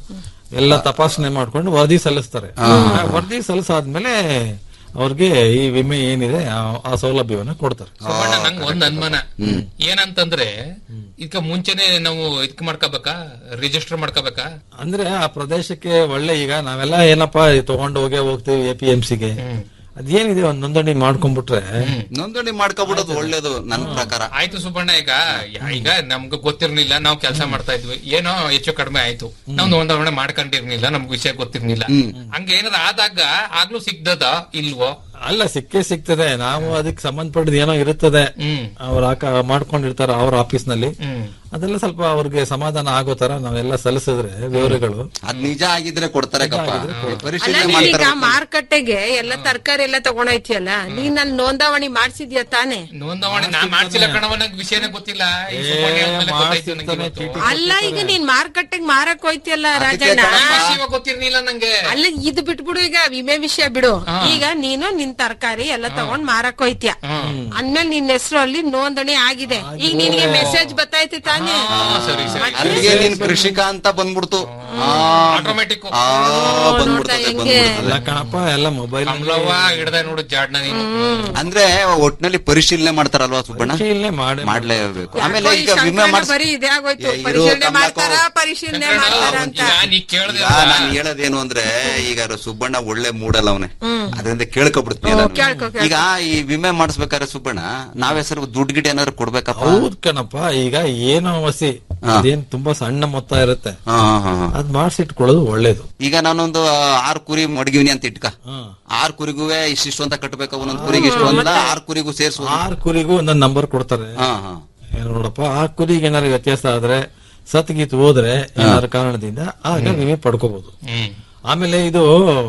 ಎಲ್ಲ ತಪಾಸಣೆ ಮಾಡ್ಕೊಂಡು ವರದಿ ಸಲ್ಲಿಸ್ತಾರೆ ಆ ವರದಿ ಸಲ್ಲಿಸಾದ್ಮೇಲೆ ಅವ್ರಿಗೆ ಈ ವಿಮೆ ಏನಿದೆ ಆ- ಆ ಸೌಲಭ್ಯವನ್ನ ಕೊಡ್ತಾರೆ ಸುಬ್ಬಣ್ಣ ನಂಗ್ ಒಂದ್ ಅನುಮಾನ ಏನಂತಂದ್ರೆ ಇದಕ್ಕೆ ಮುಂಚೆನೆ ನಾವು ಇದಕ್ ಮಾಡ್ಕೋಬೇಕಾ ರಿಜಿಸ್ಟರ್ ಮಾಡ್ಕೋಬೇಕಾ ಅಂದ್ರೆ ಆ ಪ್ರದೇಶಕ್ಕೆ ಒಳ್ಳೆ ಈಗ ನಾವೆಲ್ಲ ಏನಪ್ಪಾ ತಗೊಂಡು ಹೋಗೇ ಹೋಗ್ತೀವಿ ಎ ಪಿ ಎಂ ಸಿಗೆ ಅದೇನಿದೆ ಒಂದ್ ನೋಂದಣಿ ಮಾಡ್ಕೊಂಡ್ಬಿಟ್ರೆ ನೋಂದಣಿ ಮಾಡ್ಕೊಬಿಡೋದು ಒಳ್ಳೇದು ನನ್ನ ಪ್ರಕಾರ ಆಯ್ತು ಸುಬ್ಬಣ್ಣ ಈಗ ಈಗ ನಮ್ಗೆ ಗೊತ್ತಿರ್ಲಿಲ್ಲ ನಾವು ಕೆಲಸ ಮಾಡ್ತಾ ಇದ್ವಿ ಏನೋ ಹೆಚ್ಚು ಕಡಿಮೆ ಆಯ್ತು ನಾವು ನೋಂದಣಿ ಮಾಡ್ಕೊಂಡಿರ್ಲಿಲ್ಲ ನಮ್ಗೆ ವಿಷಯ ಗೊತ್ತಿರ್ಲಿಲ್ಲ ಹಂಗ ಏನಾರ ಆದಾಗ ಆಗ್ಲೂ ಸಿಗ್ದದ ಇಲ್ವೋ ಅಲ್ಲ ಸಿಕ್ಕೇ ಸಿಗ್ತದೆ ನಾವು ಅದಕ್ಕೆ ಸಂಬಂಧಪಟ್ಟಿದ ಏನೋ ಇರುತ್ತದೆ ಹ್ಮ್ ಅವ್ರ ಹಾಕ ಮಾಡ್ಕೊಂಡಿರ್ತಾರ ಅವ್ರ ಆಫೀಸ್ ನಲ್ಲಿ ಹ್ಮ್ ಅದೆಲ್ಲ ಸ್ವಲ್ಪ ಅವ್ರಿಗೆ ಸಮಾಧಾನ ಆಗೋ ತರ ನಾವೆಲ್ಲ ಸಲ್ಲಿಸಿದ್ರೆ ವಿವರಗಳು ಅದ್ ನಿಜ ಆಗಿದ್ರೆ ಕೊಡ್ತಾರೆ ಕಪ್ಪ ಅಲ್ಲ ಪರಿಶೀಲನೆ ನೀನೀಗ ಮಾಡ್ತಾರೆ ಮಾರುಕಟ್ಟೆಗೆ ಎಲ್ಲ ತರಕಾರಿ ಎಲ್ಲ ತಗೊಂಡೈತಿಯಲ್ಲ ನೀನ್ ಅಲ್ಲಿ ನೋಂದಾವಣಿ ಮಾಡ್ಸಿದ್ಯಾ ತಾನೇ ನೋಂದಣಿ ನಾ ಮಾಡ್ಸಿಲ್ಲ ಕಣವ ನಂಗೆ ವಿಷಯನೇ ಗೊತ್ತಿಲ್ಲ ಈ ಸುಬ್ಬಣ್ಣ ಹೇಳ್ದ್ಮೇಲೆ ಗೊತ್ತಾಯ್ತು ನಂಗೆ ಮಾಡ್ಸಿರ್ತಾನೆ ಇವತ್ತು. ಚೀಟಿ ಅಲ್ಲ ಈಗ ನೀನ್ ಮಾರುಕಟ್ಟೆಗೆ ಮಾರಕ್ ಹೋಯ್ತಿಯಲ್ಲ ರಾಜಣ್ಣ ವಿಷಯ ಗೊತ್ತಿರ್ಲಿಲ್ಲ ನಂಗೆ ಅಲ್ಲ ಇದು ಬಿಟ್ಬಿಡು ಈಗ ವಿಮೆ ವಿಷಯ ಬಿಡು ಈಗ ನೀನು ನಿನ್ ತರಕಾರಿ ಎಲ್ಲ ತಗೊಂಡ್ ಮಾರಕ್ ಹೋಯ್ತಿಯ ಅಂದ್ಮೇಲೆ ನಿನ್ ಹೆಸರು ಅಲ್ಲಿ ನೋಂದಣಿ ಆಗಿದೆ ಈಗ ನಿನ್ಗೆ ಮೆಸೇಜ್ ಬತ್ತೈತಿ ತಾನೇ ಸರಿ ಸರಿ ಅಲ್ಲಿಗೆ ನೀನ್ ಕೃಷಿಕ ಅಂತ ಬಂದ್ಬಿಡ್ತು ಆ, ಆಟೋಮೆಟಿಕ್ ಆ, ಬಂದ್ಬಿಡ್ತದೆ ನೋಡ್ದ ಹೆಂಗೆ? ಬಂದ್ಬಿಡ್ತದೆ. ಎಲ್ಲ ಕಣಪ್ಪ ಎಲ್ಲ ಮೊಬೈಲ್ ಕಮಲವ್ವ ಹಿಡ್ದ ನೋಡು ಜಾಡ್ನ ನೀನು ಅಂದ್ರೆ ಒಟ್ನಲ್ಲಿ ಪರಿಶೀಲನೆ ಮಾಡ್ತಾರಲ್ವಾ ಸುಬ್ಬಣ್ಣ ಪರಿಶೀಲನೆ ಮಾಡಿ ಮಾಡ್ಲೇಬೇಕು ಆಮೇಲೆ ಯಾಕೋ ಈ ಈಗ ವಿಮೆ ಸಂಕ್ರಮಣ ಮಾಡ್ಸ ಬರೀ ಇದೇ ಆಗೋಯ್ತು ಏ, ಇರು ಪರಿಶೀಲನೆ ಕಮಲಕ್ಕೋ. ಮಾಡ್ತಾರ ಪರಿಶೀಲನೆ ಮಾಡ್ತಾರ ಅಂತ ಈಗ ನೀ ಕೇಳ್ದೆ ಈಗ ನಾನು ಹೇಳೋದೇನು ಅಂದ್ರೆ ಈಗ ಸುಬ್ಬಣ್ಣ ಒಳ್ಳೆ ಮೂಡಲ್ಲ ಅವನೇ ಅದರಿಂದ ಕೇಳ್ಕೊಬಿಡ್ತೀನಿ ನಾನು. ಕೇಳ್ಕೊ, ಕೇಳ್ಕೊ. ಈಗ ಈ ವಿಮೆ ಮಾಡಿಸ್ಬೇಕಾದ್ರೆ ಸುಬ್ಬಣ್ಣ ನಾವ್ ಹೆಸರು ದುಡ್ಡು ಗಿಡ ಏನಾದ್ರು ಕೊಡ್ಬೇಕಪ್ಪ ಹೌದ್ ಕಣಪ್ಪ ಈಗ ಏನೋ ವಸಿ ಅದೇನ್ ತುಂಬಾ ಸಣ್ಣ ಮೊತ್ತ ಇರುತ್ತೆ ಹಾ ಹಾ ಹಾ ಹಾ. ಅದ್ ಮಾಡ್ಸಿಟ್ಕೊಳ್ಳೋದು ಒಳ್ಳೇದು ಈಗ ನಾನೊಂದು ಆರ್ ಕುರಿ ಮಡಗಿವಿನಿ ಅಂತ ಇಟ್ಕ ಹ್ಮ್. ಆರ್ ಕುರಿಗೂ ಇಷ್ಟಿಷ್ಟು ಅಂತ ಕಟ್ಟಬೇಕು ಒಂದೊಂದ್ ಕುರಿಗೆ ಇಷ್ಟು ಅಂತ ಆರ್ ಕುರಿಗೂ ಸೇರ್ಸು ಆರ್ ಕುರಿಗೂ ಒಂದೊಂದ್ ನಂಬರ್ ಕೊಡ್ತಾರೆ ಹಾ ಹಾ ಏನ್ ನೋಡಪ್ಪ ಆ ಕುರಿಗೆ ಏನಾದ್ರು ವ್ಯತ್ಯಾಸ ಆದ್ರೆ ಸತ್ಗೀತ್ ಹೋದ್ರೆ ಏನಾದ್ರು ಕಾರಣದಿಂದ ಆಗ ವಿಮೆ ಪಡ್ಕೋಬಹುದು ಹ್ಮ್ ಆಮೇಲೆ ಇದು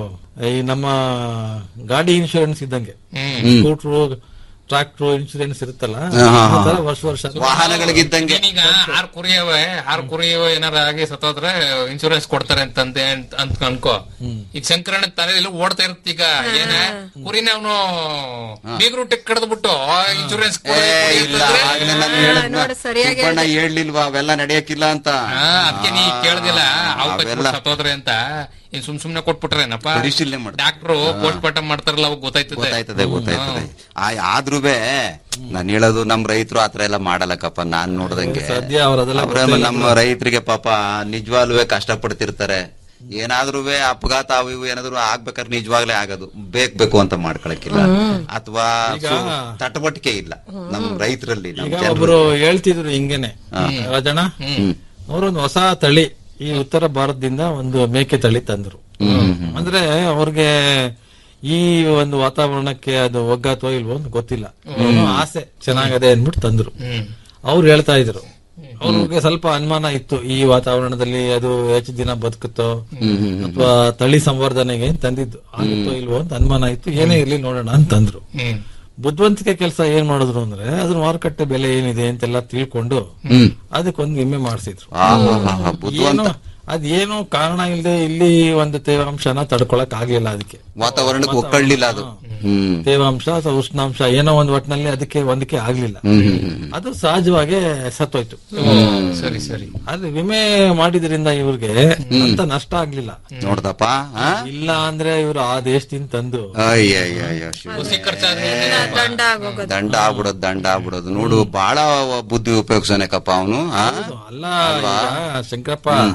ಈ ನಮ್ಮ ಗಾಡಿ ಇನ್ಶೂರೆನ್ಸ್ ಇದ್ದಂಗೆ ಸ್ಕೂಟ್ರು ಟ್ರಾಕ್ಟರ್ ಇನ್ಶೂರೆನ್ಸ್ ಇರುತ್ತಲ್ಲ ಆ ತರ ವರ್ಷ ವರ್ಷ ವಾಹನಗಳಿಗಿದ್ದಂಗೆ ಈಗ ಆರ್ ಕುರಿಯವೆ ಆರ್ ಕುರಿಯವ ಏನಾರ ಆಗಿ ಸತ್ತೋದ್ರೆ ಇನ್ಶೂರೆನ್ಸ್ ಕೊಡ್ತಾರೆ ಅಂತಂದೆ ಅಂತ ಅಂತ ಅನ್ಕೋ ಈಗ ಸಂಕ್ರಮಣ ತಲೆಯಲ್ಲಿ ಓಡ್ತಾ ಇರುತ್ತೆ ಈಗ ಏನ ಕುರಿನ ಅವನು ಬೀಗ್ರೂಟಕ್ಕೆ ಕಡ್ದ್ಬಿಟ್ಟು ಇನ್ಶೂರೆನ್ಸ್ ಏ ಇಲ್ಲ ಆಗ್ಲೇ ನಾನು ಹೇಳಿದ್ನ. ನೋಡು, ಸರಿಯಾಗಿ ಸುಬ್ಬಣ್ಣ ಹೇಳ್ಲಿಲ್ವಾ ಅವೆಲ್ಲ ನಡೆಯಕ್ಕಿಲ್ಲ ಅಂತ ಅದಕ್ಕೆ ನೀ ಕೇಳ್ದಿಲ್ಲ ಅವು ಅವೆಲ್ಲ. ಸತ್ತೋದ್ರೆ ಅಂತ ಇನ್ ಸುಮ್ ಸುಮ್ನೆ ಕೊಟ್ಬಿಟ್ರೇನಪ್ಪ ಪರಿಶೀಲನೆ ಮಾಡ್ತಾರೆ. ಡಾಕ್ಟ್ರು ಪೋಸ್ಟ್ ಮಾರ್ಟಮ್ ಮಾಡ್ತಾರಲ್ಲ ಅವಾಗ ಗೊತ್ತಾಯ್ತದೆ ಗೊತ್ತಾಯ್ತದೆ ಗೊತ್ತಾಯ್ತದೆ ಆ- ಆದ್ರೂವೆ ನಾನು ಹೇಳೋದು ನಮ್ ರೈತರು ಆತರ ಎಲ್ಲ ಮಾಡಲ್ಲಕ್ಕಪ್ಪ ನಾನ್ ನೋಡ್ದಂಗೆ ಸದ್ಯ ಅವ್ರದೆಲ್ಲ ಅವ್ರ ನಮ್ಮ ರೈತರಿಗೆ ಪಾಪ ನಿಜವಾಗ್ಲೂ ಕಷ್ಟ ಪಡ್ತಿರ್ತಾರೆ ಏನಾದ್ರೂ ಅಪಘಾತ ಅವು ಇವು ಏನಾದ್ರು ಆಗ್ಬೇಕಾದ್ರೆ ನಿಜವಾಗ್ಲೇ ಆಗೋದು ಬೇಕ್ ಬೇಕು ಅಂತ ಮಾಡ್ಕೊಳಕಿಲ್ಲ ಅಥವಾ ತಟವಟಿಕೆ ಇಲ್ಲ ನಮ್ ರೈತರಲ್ಲಿ ನಮ್ ಈಗ ಜನರಲ್ಲಿ. ಒಬ್ರು ಹೇಳ್ತಿದ್ರು ಹಿಂಗೇನೆ ರಾಜಣ್ಣ ಅವರೊಂದು ಹೊಸ ತಳಿ ಈ ಉತ್ತರ ಭಾರತದಿಂದ ಒಂದು ಮೇಕೆ ತಳಿ ತಂದ್ರು ಅಂದ್ರೆ ಅವ್ರಿಗೆ ಈ ಒಂದು ವಾತಾವರಣಕ್ಕೆ ಅದು ಒಗ್ಗಾತೋ ಇಲ್ವೋ ಅಂತ ಗೊತ್ತಿಲ್ಲ ಏನೋ ಆಸೆ ಚೆನ್ನಾಗದೆ ಅಂದ್ಬಿಟ್ಟು ತಂದ್ರು ಅವ್ರು ಹೇಳ್ತಾ ಇದ್ರು ಅವ್ರಿಗೆ ಸ್ವಲ್ಪ ಅನುಮಾನ ಇತ್ತು ಈ ವಾತಾವರಣದಲ್ಲಿ ಅದು ಹೆಚ್ಚು ದಿನ ಬದುಕುತ್ತೋ ಅಥವಾ ತಳಿ ಸಂವರ್ಧನೆಗೆ ಏನ್ ತಂದಿದ್ದು ಆಗುತ್ತೋ ಇಲ್ವೋ ಅಂತ ಅನುಮಾನ ಇತ್ತು ಏನೇ ಇರ್ಲಿ ನೋಡೋಣ ಅಂತಂದ್ರು ಹ್ಮ್ ಬುದ್ಧಿವಂತಿಕೆ ಕೆಲಸ ಏನ್ ಮಾಡಿದ್ರು ಅಂದ್ರೆ ಅದ್ರ ಮಾರುಕಟ್ಟೆ ಬೆಲೆ ಏನಿದೆ ಅಂತೆಲ್ಲ ತಿಳ್ಕೊಂಡು ಅದಕ್ಕೊಂದು ವಿಮೆ ಮಾಡಿಸಿದ್ರು ಆ, ಹಾ, ಹಾ, ಹಾ, ಬುದ್ಧಿವಂತ ಏನು ಅದೇನೋ ಕಾರಣ ಇಲ್ಲದೆ ಇಲ್ಲಿ ಒಂದು ತೇವಾಂಶನ ತಡ್ಕೊಳಕ್ ಆಗ್ಲಿಲ್ಲ ಅದಕ್ಕೆ ವಾತಾವರಣಕ್ಕೆ ಒಕ್ಕಳ್ಳಿಲ್ಲ ಅದು ಹ್ಮ್ ತೇವಾಂಶ ಅಥವಾ ಉಷ್ಣಾಂಶ ಏನೋ ಒಂದ್ ಒಟ್ಟಿನಲ್ಲಿ ಅದಕ್ಕೆ ಹೊಂದಿಕೆ ಆಗ್ಲಿಲ್ಲ ಅದು ಸಹಜವಾಗಿ ಸತ್ತೋಯ್ತು ಸರಿ ಸರಿ ಆದ್ರೆ ವಿಮೆ ಮಾಡಿದ್ರಿಂದ ಇವ್ರಿಗೆ ಅಂತ ನಷ್ಟ ಆಗ್ಲಿಲ್ಲ ನೋಡ್ದಪ್ಪ ಆ? ಇಲ್ಲ ಅಂದ್ರೆ ಇವ್ರು ಆ ದೇಶದಿಂದ ತಂದು ಅಯ್ಯಯ್ಯಯ್ಯೋ ಶಿವ. ಹುಸಿ ಖರ್ಚಾದ್ರೆ ದಂಡ ಆಗೋಗೋದು ದಂಡ ಆಗ್ಬಿಡೋದು ದಂಡ ಆಗ್ಬಿಡೋದು ನೋಡು ಬಹಳ ಬುದ್ಧಿ ಉಪಯೋಗಿಸೋನಕಪ್ಪ ಅವನು ಅಲ್ಲ ಈಗ ಶಂಕರಪ್ಪ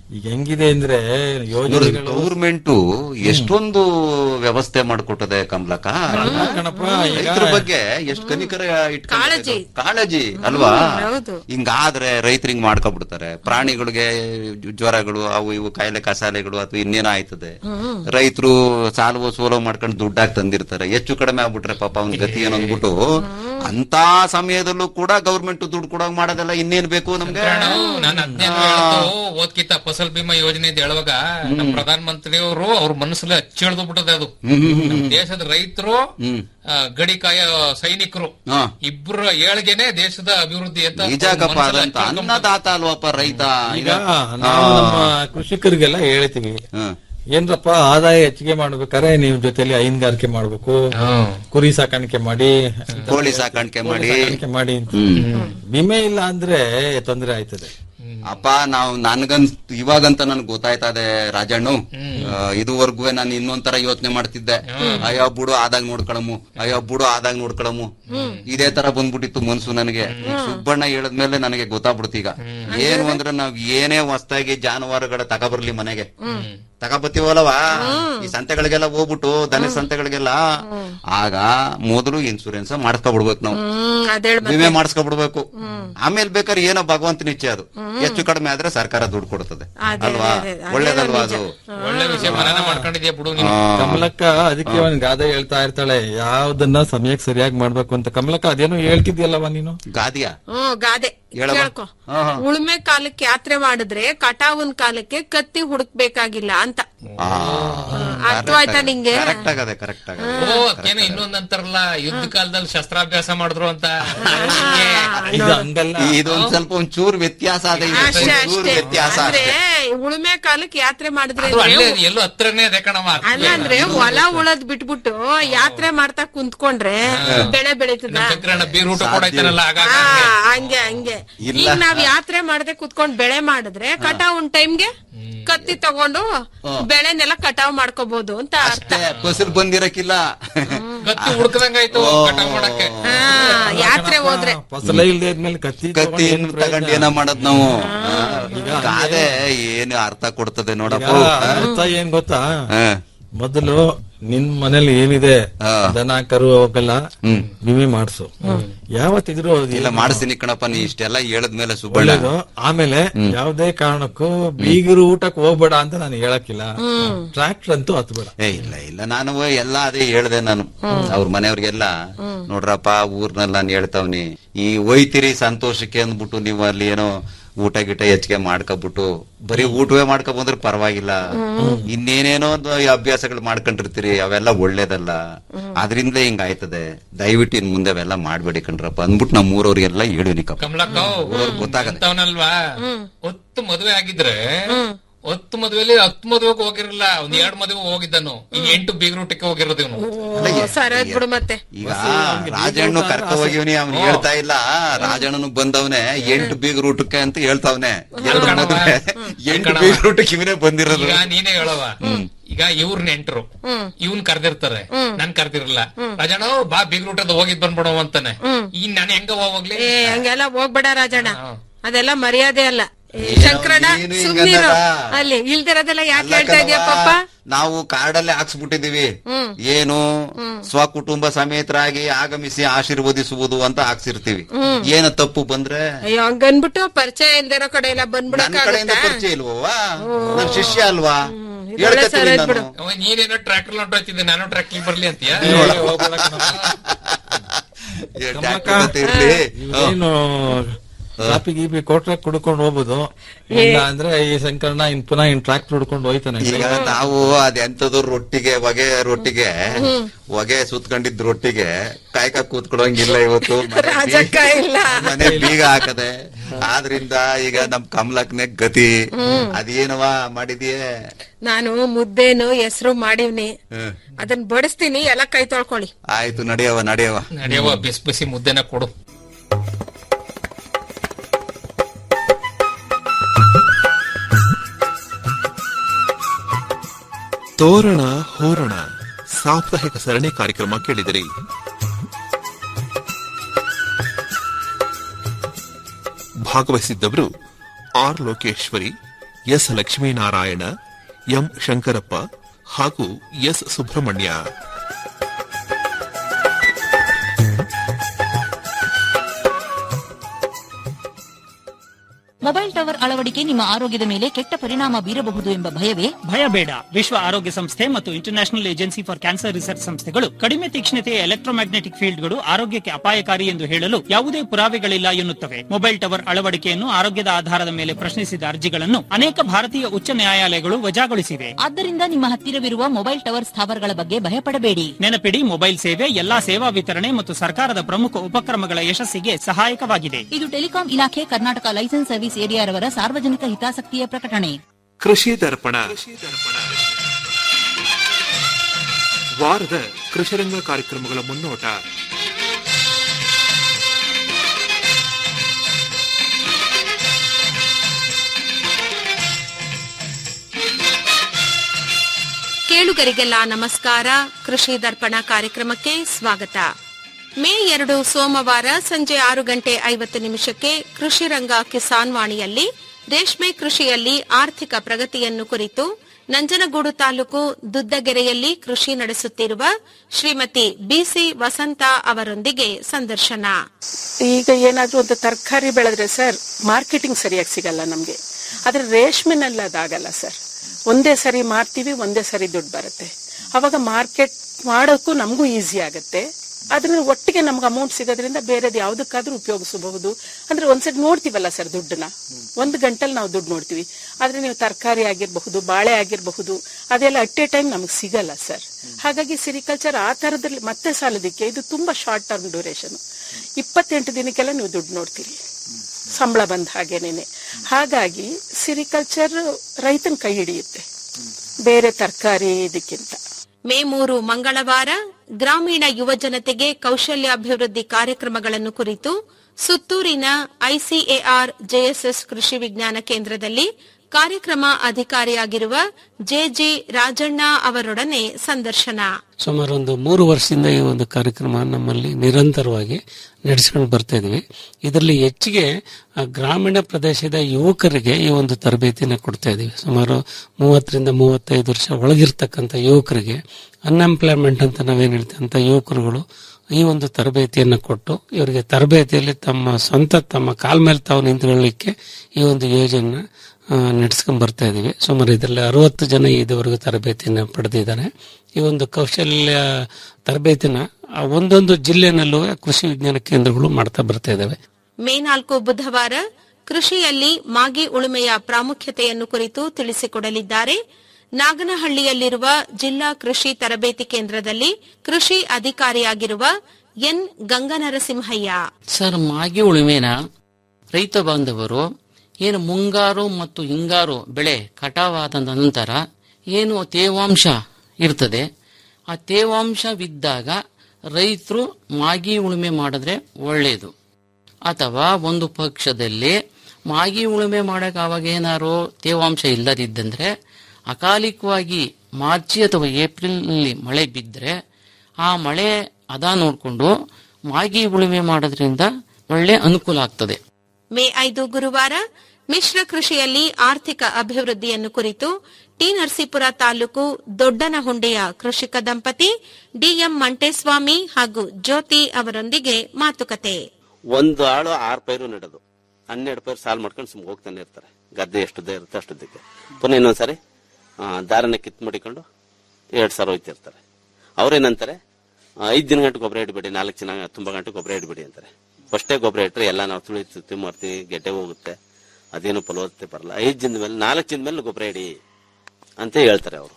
ಈಗ ಹೆಂಗಿದೆ ಅಂದ್ರೆ ಯೋಜನೆಗಳು ಗೌರ್ಮೆಂಟ್ ಎಷ್ಟೊಂದು ವ್ಯವಸ್ಥೆ ಮಾಡಿಕೊಟ್ಟದೆ ಕಮಲಕ ಕಣಪ್ಪ ಈಗ ರೈತರ ಬಗ್ಗೆ ಎಷ್ಟು ಕನಿಕರ ಇಟ್ಕೊಂಡಿದೆ ಕಾಳಜಿ. ಇದು. ಕಾಳಜಿ ಅಲ್ವಾ ಹೌದು. ಹಿಂಗಾದ್ರೆ ರೈತರಿಂಗ್ ಮಾಡ್ಕೊಬಿಡ್ತಾರೆ ಪ್ರಾಣಿಗಳಿಗೆ ಜ್ವರಗಳು ಅವು ಇವು ಕಾಯಿಲೆ ಕಸಾಲೆಗಳು ಅಥವಾ ಇನ್ನೇನೋ ಆಯ್ತದೆ ರೈತರು ಸಾಲವೋ ಸೋಲೋ ಮಾಡ್ಕೊಂಡು ದುಡ್ಡಾಗಿ ತಂದಿರ್ತಾರೆ ಹೆಚ್ಚು ಕಡಿಮೆ ಆಗ್ಬಿಟ್ರೆ ಪಾಪ ಅವ್ನ ಗತಿ ಏನು ಅಂದ್ಬಿಟ್ಟು ಅಂತ ಸಮಯದಲ್ಲೂ ಕೂಡ ಗೌರ್ಮೆಂಟ್ ದುಡ್ಡು ಕೊಡೋಂಗ್ ಮಾಡೋದೆಲ್ಲ ಇನ್ನೇನ್ ಬೇಕು ನಮ್ಗೆ ನಾನು ಅದ್ನೇನು ಹೇಳ್ತು ಓದ್ಕಿತ ಫಸಲ್ ಬಿಮಾ ಯೋಜನೆ ಅಂತ ಹೇಳುವಾಗ ನಮ್ಮ ಪ್ರಧಾನ ಮಂತ್ರಿಯವರು ಅವ್ರ ಮನಸ್ಸಲ್ಲಿ ಹಚ್ಚಿಳ್ದು ಬಿಟ್ಟದೆ ಅದು ನಮ್ಮ ದೇಶದ ರೈತರು ಗಡಿ ಕಾಯೋ ಸೈನಿಕರು ಹಾ. ಇಬ್ರ ಏಳ್ಗೆನೆ ದೇಶದ ಅಭಿವೃದ್ಧಿ ಅಂತ ನಿಜಕ್ಕಪ್ಪ ಮನಸ್ಸಲ್ಲಿ ಅದಂತ ಹಚ್ಚಿಳ್ಕೊಂಡ್ಬಿಟ್ಟದೆ. ಅನ್ನದಾತ ಅಲ್ವಪ್ಪ ರೈತ ಈಗ ನಾವು ನಮ್ಮ ಕೃಷಿಕರಿಗೆಲ್ಲ ಹೇಳ್ತೀವಿ ಹ್ಮ್. ಏನ್ರಪ್ಪ ಆದಾಯ ಹೆಚ್ಚಿಗೆ ಮಾಡ್ಬೇಕಾದ್ರೆ ನೀವು ಜೊತೆಲಿ ಹೈನುಗಾರಿಕೆ ಮಾಡ್ಬೇಕು ಹ್ಮ್. ಕುರಿ ಸಾಕಾಣಿಕೆ ಮಾಡಿ ಕೋಳಿ ಸಾಕಾಣಿಕೆ ಮಾಡಿ ಸಾಕಾಣಿಕೆ ಮಾಡಿ ಅಂತ ವಿಮೆ ಇಲ್ಲ ಅಂದ್ರೆ ತೊಂದರೆ ಆಯ್ತದೆ ಅಪ್ಪ ನಾವು ನನ್ಗಂತ ಇವಾಗಂತ ನನ್ಗೆ ಗೊತ್ತಾಯ್ತಾ ಇದೆ ರಾಜಣ್ಣು ಆ, ಇದುವರೆಗೂ ನಾನು ಇನ್ನೊಂಥರ ಯೋಚನೆ ಮಾಡ್ತಿದ್ದೆ ಅಯ್ಯೋ ಬುಡು ಆದಾಗ ನೋಡ್ಕೊಳಮು ಅಯ್ಯೋ ಬುಡು ಆದಾಗ ನೋಡ್ಕೊಳಮು ಇದೇ ತರ ಬಂದ್ಬಿಟ್ಟಿತ್ತು ಮನ್ಸು ನನಗೆ ಈಗ ಸುಬ್ಬಣ್ಣ ಹೇಳದ್ಮೇಲೆ ನನಗೆ ಗೊತ್ತಾಗ್ಬಿಡ್ತು ಈಗ ಏನು ಅಂದ್ರೆ ನಾವ್ ಏನೇ ಹೊಸ್ತಾಗಿ ಜಾನುವಾರುಗಳ ತಗೊಬರ್ಲಿ ಮನೆಗೆ ತಗೊಬತ್ತೀವಲ್ಲವಾ ಈ ಸಂತೆಗಳಿಗೆಲ್ಲ ಹೋಗ್ಬಿಟ್ಟು ದನ ಸಂತೆಗಳಿಗೆಲ್ಲ ಆಗ ಮೊದಲು ಇನ್ಸೂರೆನ್ಸ್ ಮಾಡ್ಕೊಬಿಡ್ಬೇಕು ನಾವು ಹ್ಮ್ ಅದೇಳ್ ವಿಮೆ ಮಾಡಿಸ್ಕೊಬಿಡ್ಬೇಕು ಆಮೇಲೆ ಬೇಕಾದ್ರೆ ಏನೋ ಭಗವಂತನ ಇಚ್ಛೆ ಅದು ಹೆಚ್ಚು ಕಡಿಮೆ ಆದ್ರೆ ಸರ್ಕಾರ ದುಡ್ಡು ಕೊಡ್ತದೆ ಅದೇ, ಅಲ್ವಾ ಅದೇ, ಅದೇ. ಒಳ್ಳೇದಲ್ವಾ ಅದು ಒಳ್ಳೆ ವಿಷಯ ಮನನ ಮಾಡ್ಕೊಂಡಿದ್ಯಾ ಬಿಡು ನೀನು ಕಮಲಕ್ಕ ಅದಕ್ಕೆ ಅವನ್ ಗಾದೆ ಹೇಳ್ತಾ ಇರ್ತಾಳೆ ಯಾವ್ದನ್ನ ಸಮಯಕ್ಕೆ ಸರಿಯಾಗಿ ಮಾಡ್ಬೇಕು ಅಂತ ಕಮಲಕ್ಕ ಅದೇನೋ ಹೇಳ್ತಿದ್ಯಲ್ಲವ ನೀನು ಗಾದಿಯ ಹ್ಮ್ ಗಾದೆ ಹೇಳಮ್ಮ. ಕೇಳ್ಕೊ ಉಳುಮೆ ಕಾಲಕ್ಕೆ ಯಾತ್ರೆ ಮಾಡಿದ್ರೆ ಕಟಾವನ್ ಕಾಲಕ್ಕೆ ಕತ್ತಿ ಹುಡುಕ್ಬೇಕಾಗಿಲ್ಲ ಅಂತ ಅರ್ಥವಾಯ್ತಾ ನಿಂಗೆ ಕರೆಕ್ಟ್ ಆಗದೆ ಕರೆಕ್ಟ್ ಆಗದೆ ಓ ಅದೇನೋ ಇನ್ನೊಂದ್ ಅಂತಾರಲ್ಲ ಯುದ್ಧ ಕಾಲದಲ್ಲಿ ಶಸ್ತ್ರಾಭ್ಯಾಸ ಮಾಡಿದ್ರು ಅಂತ ಇದು ಹಂಗಲ್ಲ ಇದೊಂದ್ ಸ್ವಲ್ಪ ಒಂದ್ ಚೂರ್ ವ್ಯತ್ಯಾಸ ಅದೇ ಇದೆ. ಅಷ್ಟೇ ಒಂದ್ ಚೂರ್ ಅಷ್ಟೇ ವ್ಯತ್ಯಾಸ ಅಂದ್ರೆ ಅಷ್ಟೇ ಉಳುಮೆ ಕಾಲಕ್ಕೆ ಯಾತ್ರೆ ಮಾಡಿದ್ರೆ ಅದು ಅಲ್ಲೇ ಅಂದ್ರೆ ಎಲ್ಲೋ ಹತ್ರನೇ ಅದೇ ಕಣವ ಅಲ್ಲ ಅಂದ್ರೆ ಹೊಲ ಉಳದ್ ಬಿಟ್ಬಿಟ್ಟು ಯಾತ್ರೆ ಮಾಡ್ತಾ ಕುಂತ್ಕೊಂಡ್ರೆ ಬೆಳೆ ಬೆಳೀತದ ಚಕ್ರಣ್ಣ ಬೀರ್ ಊಟ ಕೊಡೈತಾನಲ್ಲ ಆಗಾಗ ಆ, ಹಂಗೆ ಹಂಗೆ ಈಗ ನಾವ್ ಯಾತ್ರೆ ಮಾಡದೆ ಕುತ್ಕೊಂಡ್ ಬೆಳೆ ಮಾಡಿದ್ರೆ ಕಟಾವ್ ಒಂದ್ ಟೈಮ್ಗೆ ಕತ್ತಿ ತಗೊಂಡು ಬೆಳೆನೆಲ್ಲ ಕಟಾವ್ ಮಾಡ್ಕೋಬಹುದು ಅಂತ ಅರ್ಥ ಅಷ್ಟೇ ಫಸಲ್ ಬಂದಿರಕ್ಕಿಲ್ಲ ಗತ್ತು ಹುಡ್ಕದಂಗಾಯ್ತು ಕಟಾವ್ ಮಾಡಕ್ಕೆ ಹಾ, ಯಾತ್ರೆ ಹೋದ್ರೆ ಫಸಲ ಇಲ್ದೇ ಇದ್ಮೇಲೆ ಕತ್ತಿ ಕತ್ತಿ ತಗೊಂಡ್ ಏನ್ ಪ್ರಯೋಜನ? ತಗೊಂಡ್ ಏನ ಮಾಡೋದ್ ನಾವು ಗಾದೆ ಏನು ಅರ್ಥ ಕೊಡ್ತದೆ ನೋಡಪ್ಪ ಈಗ ಅರ್ಥ ಏನ್ ಗೊತ್ತಾ ಹ. ಮೊದಲು ನಿನ್ ಮನೇಲಿ ಏನಿದೆ ಹಾ. ದನ ಕರು ಅವಕ್ಕೆಲ್ಲ ವಿಮೆ ಮಾಡಿಸು ಯಾವತ್ತಿದ್ರು ಅದು ಇಲ್ಲ ಮಾಡಿಸ್ತೀನಿ ಕಣಪ್ಪ ನೀ ಇಷ್ಟೆಲ್ಲ ಹೇಳದ್ಮೇಲೆ ಸುಬ್ಬಣ್ಣ ಒಳ್ಳೇದು ಆಮೇಲೆ ಯಾವುದೇ ಕಾರಣಕ್ಕೂ ಬೀಗರು ಊಟಕ್ಕೆ ಹೋಗ್ಬೇಡ ಅಂತ ನಾನು ಹೇಳಕ್ಕಿಲ್ಲ ಟ್ರಾಕ್ಟರ್ ಅಂತೂ ಹತ್ಬೇಡ ಏ ಇಲ್ಲ ಇಲ್ಲ ನಾನು ಎಲ್ಲ ಅದೇ ಹೇಳ್ದೆ ನಾನು ಅವ್ರ ಮನೆಯವ್ರಿಗೆಲ್ಲ ನೋಡ್ರಪ್ಪ ಊರ್ನಲ್ಲಿ ನಾನು ಹೇಳ್ತಾವ್ನಿ ಈ ಒಯ್ತಿರಿ ಸಂತೋಷಕ್ಕೆ ಅಂದ್ಬಿಟ್ಟು ನೀವು ಅಲ್ಲಿ ಏನೋ ಊಟ ಗಿಟ ಹೆಚ್ಚಿಗೆ ಮಾಡ್ಕೊಬಿಟ್ಟು ಬರೀ ಊಟವೇ ಮಾಡ್ಕೊ ಬಂದ್ರೆ ಪರವಾಗಿಲ್ಲ ಇನ್ನೇನೇನೋ ಒಂದು ಈ ಅಭ್ಯಾಸಗಳು ಮಾಡ್ಕೊಂಡಿರ್ತೀರಿ ಅವೆಲ್ಲ ಒಳ್ಳೇದಲ್ಲ ಅದ್ರಿಂದಲೇ ಹಿಂಗ ಆಯ್ತದೆ ದಯವಿಟ್ಟು ಇನ್ ಮುಂದೆ ಅವೆಲ್ಲ ಮಾಡ್ಬೇಡಿ ಕಣ್ರಪ್ಪ ಅಂದ್ಬಿಟ್ಟು ನಮ್ಮ ಊರವ್ರಿಗೆಲ್ಲ ಹೇಳಿನಿ ಕಪ್ಪ ಕಮಲಕ್ಕ ಗೊತ್ತಾಗದೆ. ಅಂತವನಲ್ವಾ ಹೊತ್ತು ಮದುವೆ ಆಗಿದ್ರೆ ಹೊತ್ತು ಮದುವೆಲಿ ಹತ್ತು ಮದುವೆಗೆ ಹೋಗಿರಲ್ಲ ಒಂದ್ ಎರಡ್ ಮದುವೆ ಹೋಗಿದ್ದನು ಈಗ ಎಂಟು ಬೀಗರೂಟಕ್ಕೆ ಹೋಗಿರೋದು ಇವನು ಸರಿ ಬಿಡು ಮತ್ತೆ ಈಗ ರಾಜಣ್ಣು ಕರ್ಕ ಹೋಗಿವ್ನಿ ಅವ್ನು ಹೇಳ್ತಾ ಇಲ್ಲ ರಾಜಣ್ಣನು ಬಂದವನೆ ಎಂಟು ಬೀಗ ರೂಟಕ್ಕೆ ಅಂತ ಹೇಳ್ತಾವ್ನೆ ಎರಡು ಮದುವೆ ಎಂಟು ಬೀಗ ರೂಟಕ್ಕೆ ಇವನೇ ಬಂದಿರೋದು ಈಗ ನೀನೇ ಹೇಳವ ಈಗ ಇವ್ರ ನೆಂಟ್ರು ಇವ್ನ್ ಕರ್ದಿರ್ತಾರೆ ನಾನ್ ಕರ್ದಿರಲ್ಲ ರಾಜಣ್ಣ ಬಾ ಬೀಗರೂಟದ ಹೋಗಿದ್ ಬಂದ್ಬಿಡವ ಅಂತಾನೆ ಈಗ ನಾನು ಹೆಂಗ ಹೋಗ್ಲಿ ಏ ಹಂಗೆಲ್ಲ ಹೋಗ್ಬೇಡ ರಾಜಣ್ಣ ಅದೆಲ್ಲ ಮರ್ಯಾದೆ ಅಲ್ಲ ಏ, ಏನೋ ಶಂಕರಣ್ಣ ನೀನು ಸುಮ್ನಿರು ಹಿಂಗನ್ನದ? ಅಲ್ಲಿ ಇಲ್ದಿರೋದೆಲ್ಲ ಯಾಕೆ ಅಲ್ಲ ಹೇಳ್ತಾ ಇದೀಯ ಕಣವ್ವ, ಪಾಪ ನಾವು ಕಾರ್ಡಲ್ಲೇ ಹಾಕ್ಸ್ಬಿಟ್ಟಿದೀವಿ ಏನು ಸ್ವಕುಟುಂಬ ಸಮೇತರಾಗಿ ಆಗಮಿಸಿ ಆಶೀರ್ವದಿಸುವುದು ಅಂತ ಹಾಕ್ಸಿರ್ತೀವಿ ಏನ ತಪ್ಪು ಬಂದ್ರೆ ಅಯ್ಯೋ ಹಂಗನ್ಬಿಟ್ಟು ಪರಿಚಯ ಇಲ್ದಿರೋ ಕಡೆ ಎಲ್ಲ ನನ್ನ ಕಡೆಯಿಂದ ಬಂದ್ಬಿಡಕ್ಕಾಗತ್ತಾ ಪರಿಚಯ ಇಲ್ವವಾ ನನ್ ಶಿಷ್ಯ ಅಲ್ವಾ ಇದೊಳ್ಳೆ ಹೇಳ್ಕತ್ತೀನಿ ಸರಿ ನಾನು ಬಿಡು. ಅವ ನೀನೇನೋ ಟ್ರ್ಯಾಕ್ಟರ್ ಹೊಂಟೋಯ್ತಿದ್ದೆ ನಾನು ಟ್ರ್ಯಾಕ್ಟರ್ ಬರ್ಲಿ ಅಂತೀಯ ಏ, ಟ್ಯಾಕ್ಟರ್ ಜೊತೆ ಇರ್ಲಿ ಏನು ಕಾಪಿ ಗೀಪಿ ಕೊಟ್ರೆ ಕುಡ್ಕೊಂಡು ಹೋಗ್ಬೋದು ಇಲ್ಲ ಅಂದ್ರೆ ಈ ಶಂಕರಣ್ಣ ಇನ್ ಪುನಃ ಇನ್ ಟ್ರಾಕ್ಟರ್ ಹುಡ್ಕೊಂಡು ಹೋಯ್ತಾನೆ ಈಗ ನಾವು ಅದೆಂತದು ರೊಟ್ಟಿಗೆ ಹೊಗೆ ರೊಟ್ಟಿಗೆ ಹೊಗೆ ಸುತ್ಕೊಂಡಿದ್ ರೊಟ್ಟಿಗೆ ಕಾಯ್ಕ ಕೂತ್ಕೊಳಂಗಿಲ್ಲ ಇವತ್ತು ಮನೆ ರಾಜಕ್ಕ ಬೀಗ- ಇಲ್ಲ. ಮನೆ ಬೀಗ ಹಾಕದೆ ಆದ್ರಿಂದ ಈಗ ನಮ್ ಕಮಲಕ್ನೆ ಗತಿ ಅದೇನವ ಮಾಡಿದ್ಯೆ ನಾನು ಮುದ್ದೇನು ಹೆಸರು ಮಾಡಿವ್ನಿ ಅದನ್ನ ಬಡಿಸ್ತೀನಿ ಎಲ್ಲ ಕೈ ತೊಳ್ಕೊಳ್ಳಿ ಆಯ್ತು ನಡೆಯವ ನಡೆಯವ ನಡೆಯವ ಬಿಸಿ ಬಿಸಿ ಮುದ್ದೆನ ಕೊಡು ತೋರಣ ಹೋರಣ ಸಾಪ್ತಾಹಿಕ ಸರಣಿ ಕಾರ್ಯಕ್ರಮ ಕೇಳಿದಿರಿ ಭಾಗವಹಿಸಿದ್ದವರು R Lokeshwari S Lakshminarayana M Shankarappa ಹಾಗೂ ಎಸ್ ಸುಬ್ರಹ್ಮಣ್ಯ ಮೊಬೈಲ್ ಟವರ್ ಅಳವಡಿಕೆ ನಿಮ್ಮ ಆರೋಗ್ಯದ ಮೇಲೆ ಕೆಟ್ಟ ಪರಿಣಾಮ ಬೀರಬಹುದು ಎಂಬ ಭಯವೇ ಭಯ ಬೇಡ ವಿಶ್ವ ಆರೋಗ್ಯ ಸಂಸ್ಥೆ ಮತ್ತು international agency for cancer research ಸಂಸ್ಥೆಗಳು ಕಡಿಮೆ ತೀಕ್ಷ್ಣತೆಯ ಎಲೆಕ್ಟ್ರೋಮ್ಯಾಗ್ನೆಟಿಕ್ ಫೀಲ್ಡ್ಗಳು ಆರೋಗ್ಯಕ್ಕೆ ಅಪಾಯಕಾರಿ ಎಂದು ಹೇಳಲು ಯಾವುದೇ ಪುರಾವೆಗಳಿಲ್ಲ ಎನ್ನುತ್ತವೆ ಮೊಬೈಲ್ ಟವರ್ ಅಳವಡಿಕೆಯನ್ನು ಆರೋಗ್ಯದ ಆಧಾರದ ಮೇಲೆ ಪ್ರಶ್ನಿಸಿದ ಅರ್ಜಿಗಳನ್ನು ಅನೇಕ ಭಾರತೀಯ ಉಚ್ಚ ನ್ಯಾಯಾಲಯಗಳು ವಜಾಗೊಳಿಸಿವೆ ಆದ್ದರಿಂದ ನಿಮ್ಮ ಹತ್ತಿರವಿರುವ ಮೊಬೈಲ್ ಟವರ್ ಸ್ಥಾವರಗಳ ಬಗ್ಗೆ ಭಯಪಡಬೇಡಿ ನೆನಪಿಡಿ ಮೊಬೈಲ್ ಸೇವೆ ಎಲ್ಲಾ ಸೇವಾ ವಿತರಣೆ ಮತ್ತು ಸರ್ಕಾರದ ಪ್ರಮುಖ ಉಪಕ್ರಮಗಳ ಯಶಸ್ಸಿಗೆ ಸಹಾಯಕವಾಗಿದೆ ಇದು ಟೆಲಿಕಾಂ ಇಲಾಖೆ ಕರ್ನಾಟಕ ಲೈಸೆನ್ಸ್ ಸರ್ವಿಸ್ ಏರಿಯಾರವರ ಸಾರ್ವಜನಿಕ ಹಿತಾಸಕ್ತಿಯ ಪ್ರಕಟಣೆ ಕೃಷಿ ದರ್ಪಣ ವಾರದ ಕೃಷಿರಂಗ ಕಾರ್ಯಕ್ರಮಗಳ ಮುನ್ನೋಟ ಕೇಳುಗರಿಗೆಲ್ಲ ನಮಸ್ಕಾರ ಕೃಷಿ ದರ್ಪಣ ಕಾರ್ಯಕ್ರಮಕ್ಕೆ ಸ್ವಾಗತ ಮೇ ಎರಡು ಸೋಮವಾರ ಸಂಜೆ ಆರು ಗಂಟೆ ಐವತ್ತು ನಿಮಿಷಕ್ಕೆ ಕೃಷಿ ರಂಗ ಕಿಸಾನ್ ವಾಣಿಯಲ್ಲಿ ರೇಷ್ಮೆ ಕೃಷಿಯಲ್ಲಿ ಆರ್ಥಿಕ ಪ್ರಗತಿಯನ್ನು ಕುರಿತು ನಂಜನಗೂಡು ತಾಲೂಕು ದುದ್ದಗೆರೆಯಲ್ಲಿ ಕೃಷಿ ನಡೆಸುತ್ತಿರುವ ಶ್ರೀಮತಿ ಬಿಸಿ ವಸಂತ ಅವರೊಂದಿಗೆ ಸಂದರ್ಶನ ಈಗ ಏನಾದ್ರೂ ಒಂದು ತರಕಾರಿ ಬೆಳೆದ್ರೆ ಸರ್ ಮಾರ್ಕೆಟಿಂಗ್ ಸರಿಯಾಗಿ ಸಿಗಲ್ಲ ನಮ್ಗೆ ಆದ್ರೆ ರೇಷ್ಮೆನಲ್ಲಿ ಅದಾಗಲ್ಲ ಸರ್ ಒಂದೇ ಸರಿ ಮಾರ್ತೀವಿ ಒಂದೇ ಸರಿ ದುಡ್ಡು ಬರುತ್ತೆ ಅವಾಗ ಮಾರ್ಕೆಟ್ ಮಾಡೋಕ್ಕೂ ನಮಗೂ ಈಸಿ ಆಗುತ್ತೆ ಅದ್ರ ಒಟ್ಟಿಗೆ ನಮ್ಗೆ ಅಮೌಂಟ್ ಸಿಗೋದ್ರಿಂದ ಬೇರೆದು ಯಾವ್ದಕ್ಕಾದ್ರೂ ಉಪಯೋಗಿಸಬಹುದು ಅಂದ್ರೆ ಒಂದ್ಸರಿ ನೋಡ್ತೀವಲ್ಲ ಸರ್ ದುಡ್ಡನ್ನ ಒಂದು ಗಂಟಲ್ಲಿ ನಾವು ದುಡ್ಡು ನೋಡ್ತೀವಿ ಆದ್ರೆ ನೀವು ತರಕಾರಿ ಆಗಿರಬಹುದು ಬಾಳೆ ಆಗಿರಬಹುದು ಅದೆಲ್ಲ ಅಟ್ ಎ ಟೈಮ್ ನಮಗೆ ಸಿಗಲ್ಲ ಸರ್ ಹಾಗಾಗಿ ಸಿರಿಕಲ್ಚರ್ ಆ ತರದಲ್ಲಿ ಮತ್ತೆ ಸಾಲದಕ್ಕೆ ಇದು ತುಂಬಾ ಶಾರ್ಟ್ ಟರ್ಮ್ ಡ್ಯೂರೇಷನ್ ಇಪ್ಪತ್ತೆಂಟು ದಿನಕ್ಕೆಲ್ಲ ನೀವು ದುಡ್ಡು ನೋಡ್ತೀರಿ ಸಂಬಳ ಬಂದ ಹಾಗೇನೇನೆ ಹಾಗಾಗಿ ಸಿರಿಕಲ್ಚರ್ ರೈತನ ಕೈ ಹಿಡಿಯುತ್ತೆ ಬೇರೆ ತರಕಾರಿ ಇದಕ್ಕಿಂತ ಮೇ ಮೂರು ಮಂಗಳವಾರ ಗ್ರಾಮೀಣ ಯುವ ಜನತೆಗೆ ಕೌಶಲ್ಯಾಭಿವೃದ್ಧಿ ಕಾರ್ಯಕ್ರಮಗಳನ್ನು ಕುರಿತು ಸುತ್ತೂರಿನ ಐಸಿಎಆರ್ ಜೆಎಸ್ಎಸ್ ಕೃಷಿ ವಿಜ್ಞಾನ ಕೇಂದ್ರದಲ್ಲಿ ಕಾರ್ಯಕ್ರಮ ಅಧಿಕಾರಿಯಾಗಿರುವ ಜೆಜಿ ರಾಜಣ್ಣ ಅವರೊಡನೆ ಸಂದರ್ಶನ ಸುಮಾರು ಒಂದು ಮೂರು ವರ್ಷದಿಂದ ಈ ಒಂದು ಕಾರ್ಯಕ್ರಮ ನಮ್ಮಲ್ಲಿ ನಿರಂತರವಾಗಿ ನಡೆಸ್ಕೊಂಡು ಬರ್ತಾ ಇದೀವಿ ಇದರಲ್ಲಿ ಹೆಚ್ಚಿಗೆ ಆ, ಗ್ರಾಮೀಣ ಪ್ರದೇಶದ ಯುವಕರಿಗೆ ಈ ಒಂದು ತರಬೇತಿನ ಕೊಡ್ತಾ ಇದೀವಿ ಸುಮಾರು ಮೂವತ್ತರಿಂದ ಮೂವತ್ತೈದು ವರ್ಷ ಒಳಗಿರ್ತಕ್ಕಂಥ ಯುವಕರಿಗೆ ಅನ್ಎಂಪ್ಲಾಯ್ಮೆಂಟ್ ಅಂತ ನಾವೇನ್ ಹೇಳ್ತೀವಿ ಅಂತ ಯುವಕರುಗಳು ಈ ಒಂದು ತರಬೇತಿಯನ್ನು ಕೊಟ್ಟು ಇವರಿಗೆ ತರಬೇತಿಯಲ್ಲಿ ತಮ್ಮ ಸ್ವಂತ ತಮ್ಮ ಕಾಲ್ ಮೇಲೆ ತಾವು ನಿಂತ್ಕೊಳ್ಳಿಕ್ಕೆ ಈ ಒಂದು ಯೋಜನೆ ನಡೆಸ್ಕೊಂಡ್ ಬರ್ತಾ ಇದೀವಿ ಸುಮಾರು ಇದರಲ್ಲಿ ಅರವತ್ತು ಜನ ಇದುವರೆಗೂ ತರಬೇತಿಯನ್ನು ಪಡೆದಿದ್ದಾರೆ ಈ ಒಂದು ಕೌಶಲ್ಯ ತರಬೇತಿನ ಆ ಒಂದೊಂದು ಜಿಲ್ಲೆನಲ್ಲೂ ಕೃಷಿ ವಿಜ್ಞಾನ ಕೇಂದ್ರಗಳು ಮಾಡ್ತಾ ಬರ್ತಾ ಇದಾವೆ ಮೇ ನಾಲ್ಕು ಬುಧವಾರ ಕೃಷಿಯಲ್ಲಿ ಮಾಗಿ ಉಳುಮೆಯ ಪ್ರಾಮುಖ್ಯತೆಯನ್ನು ಕುರಿತು ತಿಳಿಸಿಕೊಡಲಿದ್ದಾರೆ ನಾಗನಹಳ್ಳಿಯಲ್ಲಿರುವ ಜಿಲ್ಲಾ ಕೃಷಿ ತರಬೇತಿ ಕೇಂದ್ರದಲ್ಲಿ ಕೃಷಿ ಅಧಿಕಾರಿಯಾಗಿರುವ ಎನ್ ಗಂಗನರಸಿಂಹಯ್ಯ ಸರ್ ಮಾಗಿ ಉಳುಮೆನ ರೈತ ಬಾಂಧವರು ಏನು ಮುಂಗಾರು ಮತ್ತು ಹಿಂಗಾರು ಬೆಳೆ ಕಟಾವಾದ ನಂತರ ಏನು ತೇವಾಂಶ ಇರ್ತದೆ ಆ ತೇವಾಂಶವಿದ್ದಾಗ ರೈತರು ಮಾಗಿ ಉಳುಮೆ ಮಾಡಿದ್ರೆ ಒಳ್ಳೆಯದು ಅಥವಾ ಒಂದು ಪಕ್ಷದಲ್ಲಿ ಮಾಗಿ ಉಳುಮೆ ಮಾಡಕ್ ಅವಾಗ ಏನಾರು ತೇವಾಂಶ ಇಲ್ಲದಿದ್ದಂದ್ರೆ ಅಕಾಲಿಕವಾಗಿ ಮಾರ್ಚಿ ಅಥವಾ ಏಪ್ರಿಲ್ ನಲ್ಲಿ ಮಳೆ ಬಿದ್ದರೆ ಆ ಮಳೆ ಅದ ನೋಡಿಕೊಂಡು ಮಾಗಿ ಉಳುಮೆ ಮಾಡೋದ್ರಿಂದ ಒಳ್ಳೆ ಅನುಕೂಲ ಆಗ್ತದೆ ಮೇ ಐದು ಗುರುವಾರ ಮಿಶ್ರ ಕೃಷಿಯಲ್ಲಿ ಆರ್ಥಿಕ ಅಭಿವೃದ್ಧಿಯನ್ನು ಕುರಿತು ಟಿ ನರಸೀಪುರ ತಾಲೂಕು ದೊಡ್ಡನಹುಂಡೆಯ ಕೃಷಿಕ ದಂಪತಿ ಡಿಎಂ ಮಂಟೇಸ್ವಾಮಿ ಹಾಗೂ ಜ್ಯೋತಿ ಅವರೊಂದಿಗೆ ಮಾತುಕತೆ ಒಂದು ಆಳು ಆರು ಪೈರು ನೆಡೋದು ಹನ್ನೆರಡು ಪೈರು ಸಾಲು ಮಾಡ್ಕೊಂಡು ಸುಮ್ನೆ ಹೋಗ್ತಾನೆ ಇರ್ತಾರೆ ಗದ್ದೆ ಎಷ್ಟುದ್ದ ಇರುತ್ತೆ ಅಷ್ಟುದ್ದಕ್ಕೆ ಪುನಃ ಇನ್ನೊಂದ್ಸರಿ ಆ, ದಾರನ ಕಿತ್ ಮಡಿಕೊಂಡು ಎರಡ್ ಸಾವಿರ ಹೋಯ್ತಿರ್ತಾರೆ ಅವ್ರೇನಂತಾರೆ ಆ, ಐದ್ ದಿನ ಗಂಟೆ ಗೊಬ್ಬರ ಇಡಬೇಡಿ ನಾಲ್ಕು ದಿನ ತುಂಬಾ ಗಂಟೆ ಗೊಬ್ಬರ ಇಡಬೇಡಿ ಅಂತಾರೆ ಫಸ್ಟೇ ಗೊಬ್ಬರ ಇಟ್ಟರೆ ಎಲ್ಲ ನಾವು ತುಳಿ ತಿಮ್ಮರ್ತೀವಿ ಗೆಡ್ಡೆ ಹೋಗುತ್ತೆ ಅದೇನು ಫಲವತ್ತತೆ ಬರಲ್ಲ ಐದ್ ದಿನದ ಮೇಲೆ ನಾಲ್ಕು ದಿನದ ಮೇಲೆ ಗೊಬ್ಬರ ಇಡಿ ಅಂತ ಹೇಳ್ತಾರೆ ಅವರು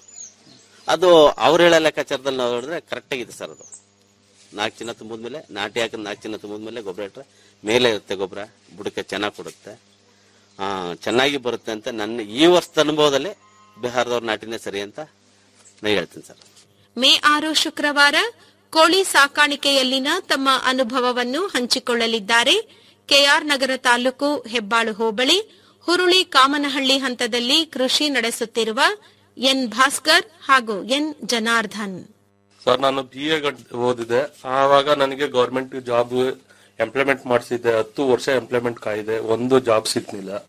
ಅದು ಅವ್ರು ಹೇಳೋ ಲೆಕ್ಕಾಚಾರದಲ್ಲಿ ನಾವು ಹೇಳಿದ್ರೆ ಕರೆಕ್ಟ್ ಆಗಿದೆ ಸರ್ ಅದು ನಾಲ್ಕು ಚಿನ್ನ ತುಂಬಿದ್ಮೇಲೆ ನಾಟಿ ಹಾಕಿದ ನಾಲ್ಕು ಚಿನ್ನ ತುಂಬಿದ್ಮೇಲೆ ಗೊಬ್ಬರ ಇಟ್ಟರೆ ಮೇಲೆ ಇರುತ್ತೆ ಗೊಬ್ಬರ ಬುಡಕ್ಕೆ ಚೆನ್ನಾಗಿ ಕೊಡುತ್ತೆ ಆ, ಚೆನ್ನಾಗಿ ಬರುತ್ತೆ ಅಂತ ನನ್ನ ಈ ವರ್ಷದ ಅನುಭವದಲ್ಲಿ ಬಿಹಾರದವ್ರ ನಾಟಿನೇ ಸರಿ ಅಂತ ನಾ ಹೇಳ್ತೀನಿ ಸರ್ ಮೇ ಆರು ಶುಕ್ರವಾರ ಕೋಳಿ ಸಾಕಾಣಿಕೆಯಲ್ಲಿನ ತಮ್ಮ ಅನುಭವವನ್ನು ಹಂಚಿಕೊಳ್ಳಲಿದ್ದಾರೆ ಕೆಆರ್ ನಗರ ತಾಲೂಕು ಹೆಬ್ಬಾಳು ಹೋಬಳಿ ಹುರುಳಿ ಕಾಮನಹಳ್ಳಿ ಹಂತದಲ್ಲಿ ಕೃಷಿ ನಡೆಸುತ್ತಿರುವ ಎನ್ ಭಾಸ್ಕರ್ ಹಾಗೂ ಎನ್ ಜನಾರ್ದನ್ ಸರ್ ನಾನು ಬಿ ಎ ಓದಿದೆ ಆವಾಗ ನನಗೆ ಗೌರ್ಮೆಂಟ್ ಜಾಬ್ ಎಂಪ್ಲಾಯ್ಮೆಂಟ್ ಮಾಡಿಸಿದ್ದೆ ಹತ್ತು ವರ್ಷ ಎಂಪ್ಲಾಯ್ಮೆಂಟ್ ಕಾಯಿದೆ ಒಂದು ಜಾಬ್ ಸಿಗ್ಲಿಲ್ಲ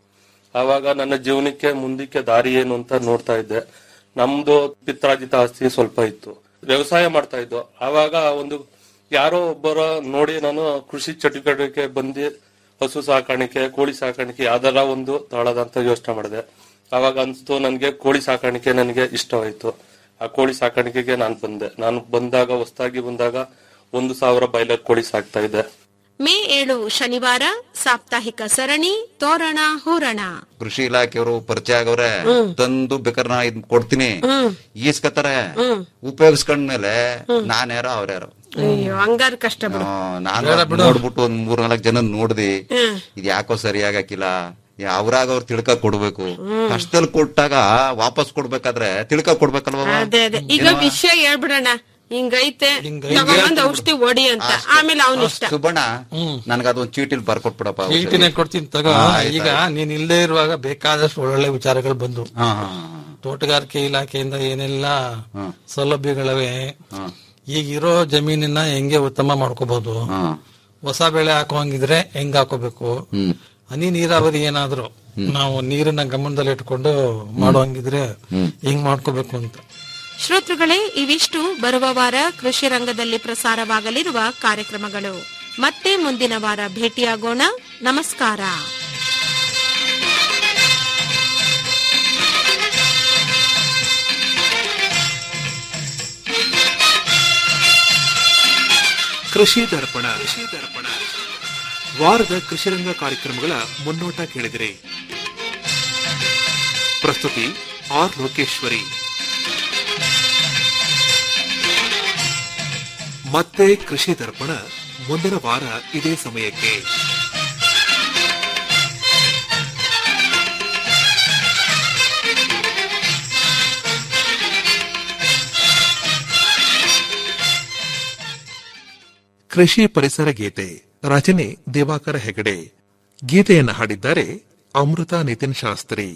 ಆವಾಗ ನನ್ನ ಜೀವನಕ್ಕೆ ಮುಂದಕ್ಕೆ ದಾರಿ ಏನು ಅಂತ ನೋಡ್ತಾ ಇದ್ದೆ ನಮ್ದು ಪಿತ್ರಾಜಿತ ಆಸ್ತಿ ಸ್ವಲ್ಪ ಇತ್ತು ವ್ಯವಸಾಯ ಮಾಡ್ತಾ ಇದ್ದು ಆವಾಗ ಒಂದು ಯಾರೋ ಒಬ್ಬರ ನೋಡಿ ನಾನು ಕೃಷಿ ಚಟುವಟಿಕೆ ಬಂದು ಹಸು ಸಾಕಾಣಿಕೆ ಕೋಳಿ ಸಾಕಾಣಿಕೆ ಯಾವ್ದಾರ ಒಂದು ತಗೊಳ್ಳೋದಂತ ಯೋಚನೆ ಮಾಡಿದೆ ಆವಾಗ ಅನ್ಸ್ತು ನನ್ಗೆ ಕೋಳಿ ಸಾಕಾಣಿಕೆ ನನಗೆ ಇಷ್ಟವಾಯ್ತು ಆ ಕೋಳಿ ಸಾಕಾಣಿಕೆಗೆ ನಾನು ಬಂದೆ ನಾನು ಬಂದಾಗ ಹೊಸದಾಗಿ ಬಂದಾಗ ಒಂದು ಸಾವಿರ ಬಾಯ್ಲರ್ ಕೋಳಿ ಸಾಕ್ತಾ ಇದ್ದೆ ಮೇ ಏಳು ಶನಿವಾರ ಸಾಪ್ತಾಹಿಕ ಸರಣಿ ತೋರಣ ಹೂರಣ ಕೃಷಿ ಇಲಾಖೆಯವರು ಪರಿಚಯ ಆಗವ್ರೆ ತಂದು ಬೇಕಾದ್ರೆ ನಾ ಇದ್ ಕೊಡ್ತೀನಿ ಈಸ್ಕತಾರೆ ಉಪಯೋಗಿಸ್ಕೊಂಡ್ಮೇಲೆ ನಾನ್ಯಾರೋ ಅವ್ರ್ಯಾರೋ ಅಯ್ಯೋ ಹಂಗಾರ ಕಷ್ಟ ಬಿಡು ನಾನು ನೋಡ್ಬಿಟ್ಟು ಒಂದ್ ಮೂರ್ ನಾಲ್ಕು ಜನ ನೋಡ್ದಿ ಇದ್ ಯಾಕೋ ಸರಿಯಾಗಕ್ಕಿಲ್ಲ ಅವ್ರಾಗ ಅವ್ರು ತಿಳ್ಕ ಕೊಡ್ಬೇಕು ಕಷ್ಟದಲ್ಲಿ ಕೊಟ್ಟಾಗ ವಾಪಸ್ ಕೊಡ್ಬೇಕಾದ್ರೆ ತಿಳ್ಕ ಕೊಡ್ಬೇಕಲ್ವ ಅದೇ ಅದೇ ಈಗ ವಿಷಯ ಹೇಳ್ಬಿಡೋಣ ಹಿಂಗೈತೆ ತಗೊಂಬಂದ್ ಔಷಧಿ ಹೊಡಿ ಅಂತ ಆಮೇಲೆ ಅವನ ಇಷ್ಟ ಸುಬ್ಬಣ್ಣ ನನ್ಗ ಅದೊಂದ್ ಚೀಟಿಲ್ ಬರ್ಕೊಟ್ಬಿಡಪ್ಪ ಔಷಧಿ. ಚೀಟಿನೇ ಕೊಡ್ತೀನಿ ತಗೋ ಹಾ, ಆಯ್ತು, ಈಗ ನೀನ್ ಇಲ್ಲದೆ ಇರುವಾಗ ಬೇಕಾದಷ್ಟು ಒಳ್ಳೊಳ್ಳೆ ವಿಚಾರಗಳು ಬಂದು ಹಾ, ಹಾ, ತೋಟಗಾರಿಕೆ ಇಲಾಖೆಯಿಂದ ಏನೆಲ್ಲ ಸೌಲಭ್ಯಗಳಿವೆ ಈಗ ಇರೋ ಜಮೀನನ್ನ ಹೆಂಗೆ ಉತ್ತಮ ಮಾಡ್ಕೋಬಹುದು ಹೊಸ ಬೆಳೆ ಹಾಕೋಂಗಿದ್ರೆ ಹೆಂಗ್ ಹಾಕೋಬೇಕು ಹನಿ ನೀರಾವರಿ ಏನಾದ್ರು ನಾವು ನೀರನ್ನ ಗಮನದಲ್ಲಿ ಇಟ್ಕೊಂಡು ಮಾಡುವಂಗಿದ್ರೆ ಹೆಂಗ್ ಮಾಡ್ಕೋಬೇಕು ಅಂತ ಶ್ರೋತೃಗಳೇ ಇವಿಷ್ಟು ಬರುವ ವಾರ ಕೃಷಿ ರಂಗದಲ್ಲಿ ಪ್ರಸಾರವಾಗಲಿರುವ ಕಾರ್ಯಕ್ರಮಗಳು ಮತ್ತೆ ಮುಂದಿನ ವಾರ ಭೇಟಿಯಾಗೋಣ ನಮಸ್ಕಾರ ಕೃಷಿ ದರ್ಪಣ ಕೃಷಿ ದರ್ಪಣ ವಾರದ ಕೃಷಿರಂಗ ಕಾರ್ಯಕ್ರಮಗಳ ಮುನ್ನೋಟ ಕೇಳಿದಿರಿ ಪ್ರಸ್ತುತಿ ಆರ್ ಲೋಕೇಶ್ವರಿ ಮತ್ತೆ ಕೃಷಿ ದರ್ಪಣ ಮುಂದಿನ ವಾರ ಇದೇ ಸಮಯಕ್ಕೆ ಕೃಷಿ ಪರಿಸರ ಗೀತೆ ರಚನೆ ದಿವಾಕರ ಹೆಗಡೆ ಗೀತೆಯನ್ನು ಹಾಡಿದ್ದಾರೆ ಅಮೃತ ನಿತಿನ್ ಶಾಸ್ತ್ರಿ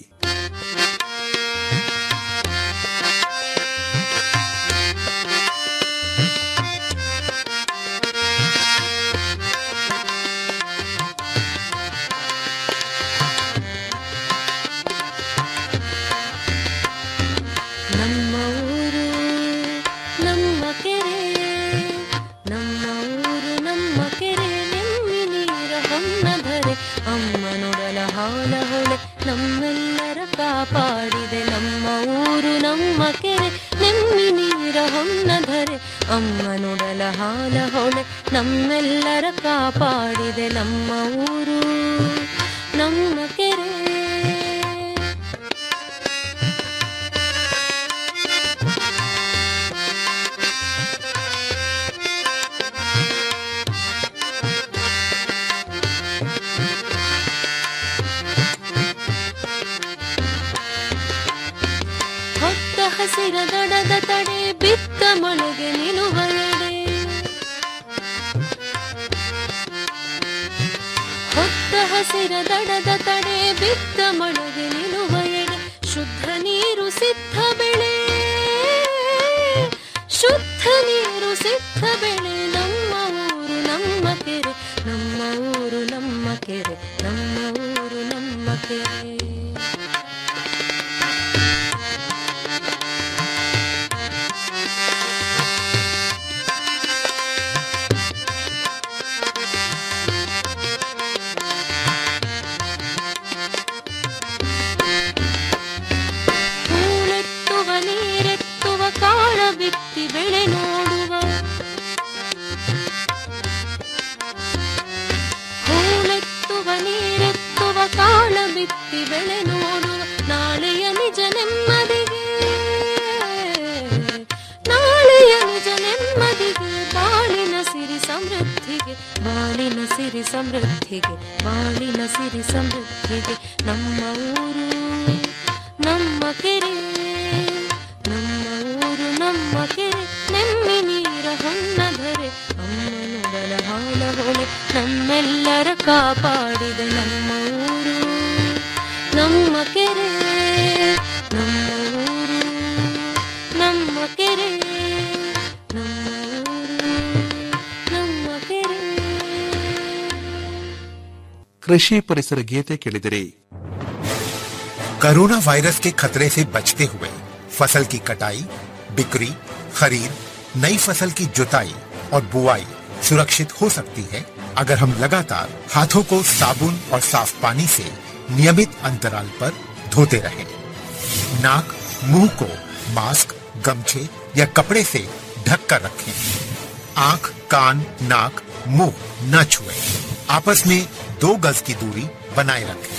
ನಮ್ಮ ಊರು ನಮ್ಮ ಕೆರೆ ನಮ್ಮ ಊರು ನಮ್ಮ ಕೆರೆ ನೆಮ್ಮಿ ನೀರ ಹೊನ್ನದರೆ ಅಮ್ಮ ನುಡಲ ಹಾಲ ಹೊಳೆ ನಮ್ಮೆಲ್ಲರ ಕಾಪಾಡಿದೆ ನಮ್ಮ ಊರು ನಮ್ಮ ಕೆರೆ ನೆಮ್ಮಿ ನೀರ ಹೊನ್ನದರೆ ಅಮ್ಮ ನುಡಲ ಹಾಲ ಹೊಳೆ ನಮ್ಮೆಲ್ಲರ ಕಾಪಾಡಿದೆ ನಮ್ಮ ಊರು ನಮ್ಮ ಕೆರೆ ಹೊತ್ತ ಹಸಿರ ದಡದ ತಡೆ ಬಿತ್ತ ಮಳೆಗೆ ನಿಲುವ ಎಡೆ ಹೊತ್ತ ಹಸಿರ ದಡದ ತಡೆ ಬಿತ್ತ ಮಳೆಗೆ ನಿಲುವ ಎಡೆ ಶುದ್ಧ ನೀರು ಸಿದ್ಧ ಬೆಳೆ ಶುದ್ಧ ನೀರು ಸಿದ್ಧ ಬೆಳೆ ನಮ್ಮ ಊರು ನಮ್ಮ ಕೆರೆ ನಮ್ಮ ಊರು ನಮ್ಮ ಕೆರೆ ನಮ್ಮ ಊರು ನಮ್ಮ ಕೆರೆ ಹೂಳೆತ್ತುವ ನೀರೆತ್ತುವ ಕಾಳ ಬಿತ್ತಿ ಬೆಳೆ ನೋಡುವ ಹೂಳೆತ್ತುವ ನೀರೆತ್ತುವ ಕಾಳ ಬಿತ್ತಿ ಬೆಳೆ ನೋಡುವ ನಾಳೆಯ ನಿಜ ನೆಮ್ಮದಿಗೆ ನಾಳೆಯ ನಿಜ ನೆಮ್ಮದಿಗೆ ಬಾಳಿನ ಸಿರಿ ಸಮೃದ್ಧಿಗೆ ಬಾಳಿನ ಸಿರಿ ಸಮೃದ್ಧಿಗೆ ಬಾಳಿನ ಸಿರಿ ಸಮೃದ್ಧಿಗೆ ನಮ್ಮ ಊರು ನಮ್ಮ ಕೆರೆ ನಮ್ಮ ಊರು ನಮ್ಮ ಕೆರೆ ನೆಮ್ಮಿ ನೀರ ಹೊನ್ನದರೆ ಅಮ್ಮನುಡಲ ಹಾಲ ಹೊಳೆ ನಮ್ಮೆಲ್ಲರ ಕಾಪಾಡಿದೆ ನಮ್ಮ ಊರು ನಮ್ಮ ಕೆರೆ ನಮ್ಮ ಊರು ನಮ್ಮ ಕೆರೆ ನಮ್ಮ ಊರು ನಮ್ಮ ಕೆರೆ ಕೃಷಿ ಪರಿಸರ ಗೀತೆ ಕೇಳಿದಿರಿ कोरोना वायरस के खतरे से बचते हुए फसल की कटाई बिक्री खरीद नई फसल की जुताई और बुआई सुरक्षित हो सकती है अगर हम लगातार हाथों को साबुन और साफ पानी से नियमित अंतराल पर धोते रहें। नाक मुंह को मास्क गमछे या कपड़े से ढक कर रखें आंख कान नाक मुंह न छुएं। आपस में दो गज की दूरी बनाए रखें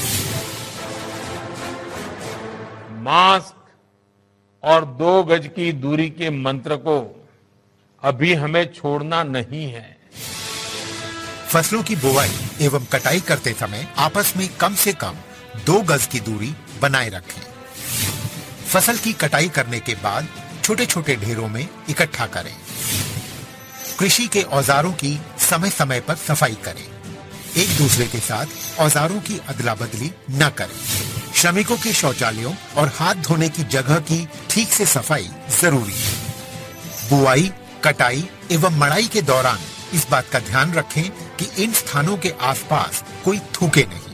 मास्क और दो गज की दूरी के मंत्र को अभी हमें छोड़ना नहीं है फसलों की बुवाई एवं कटाई करते समय आपस में कम से कम दो गज की दूरी बनाए रखें फसल की कटाई करने के बाद छोटे छोटे ढेरों में इकट्ठा करें कृषि के औजारों की समय समय पर सफाई करें एक दूसरे के साथ औजारों की अदला बदली न करें श्रमिकों के शौचालयों और हाथ धोने की जगह की ठीक से सफाई जरूरी है बुआई कटाई एवं मड़ाई के दौरान इस बात का ध्यान रखें कि इन स्थानों के आसपास कोई थूके नहीं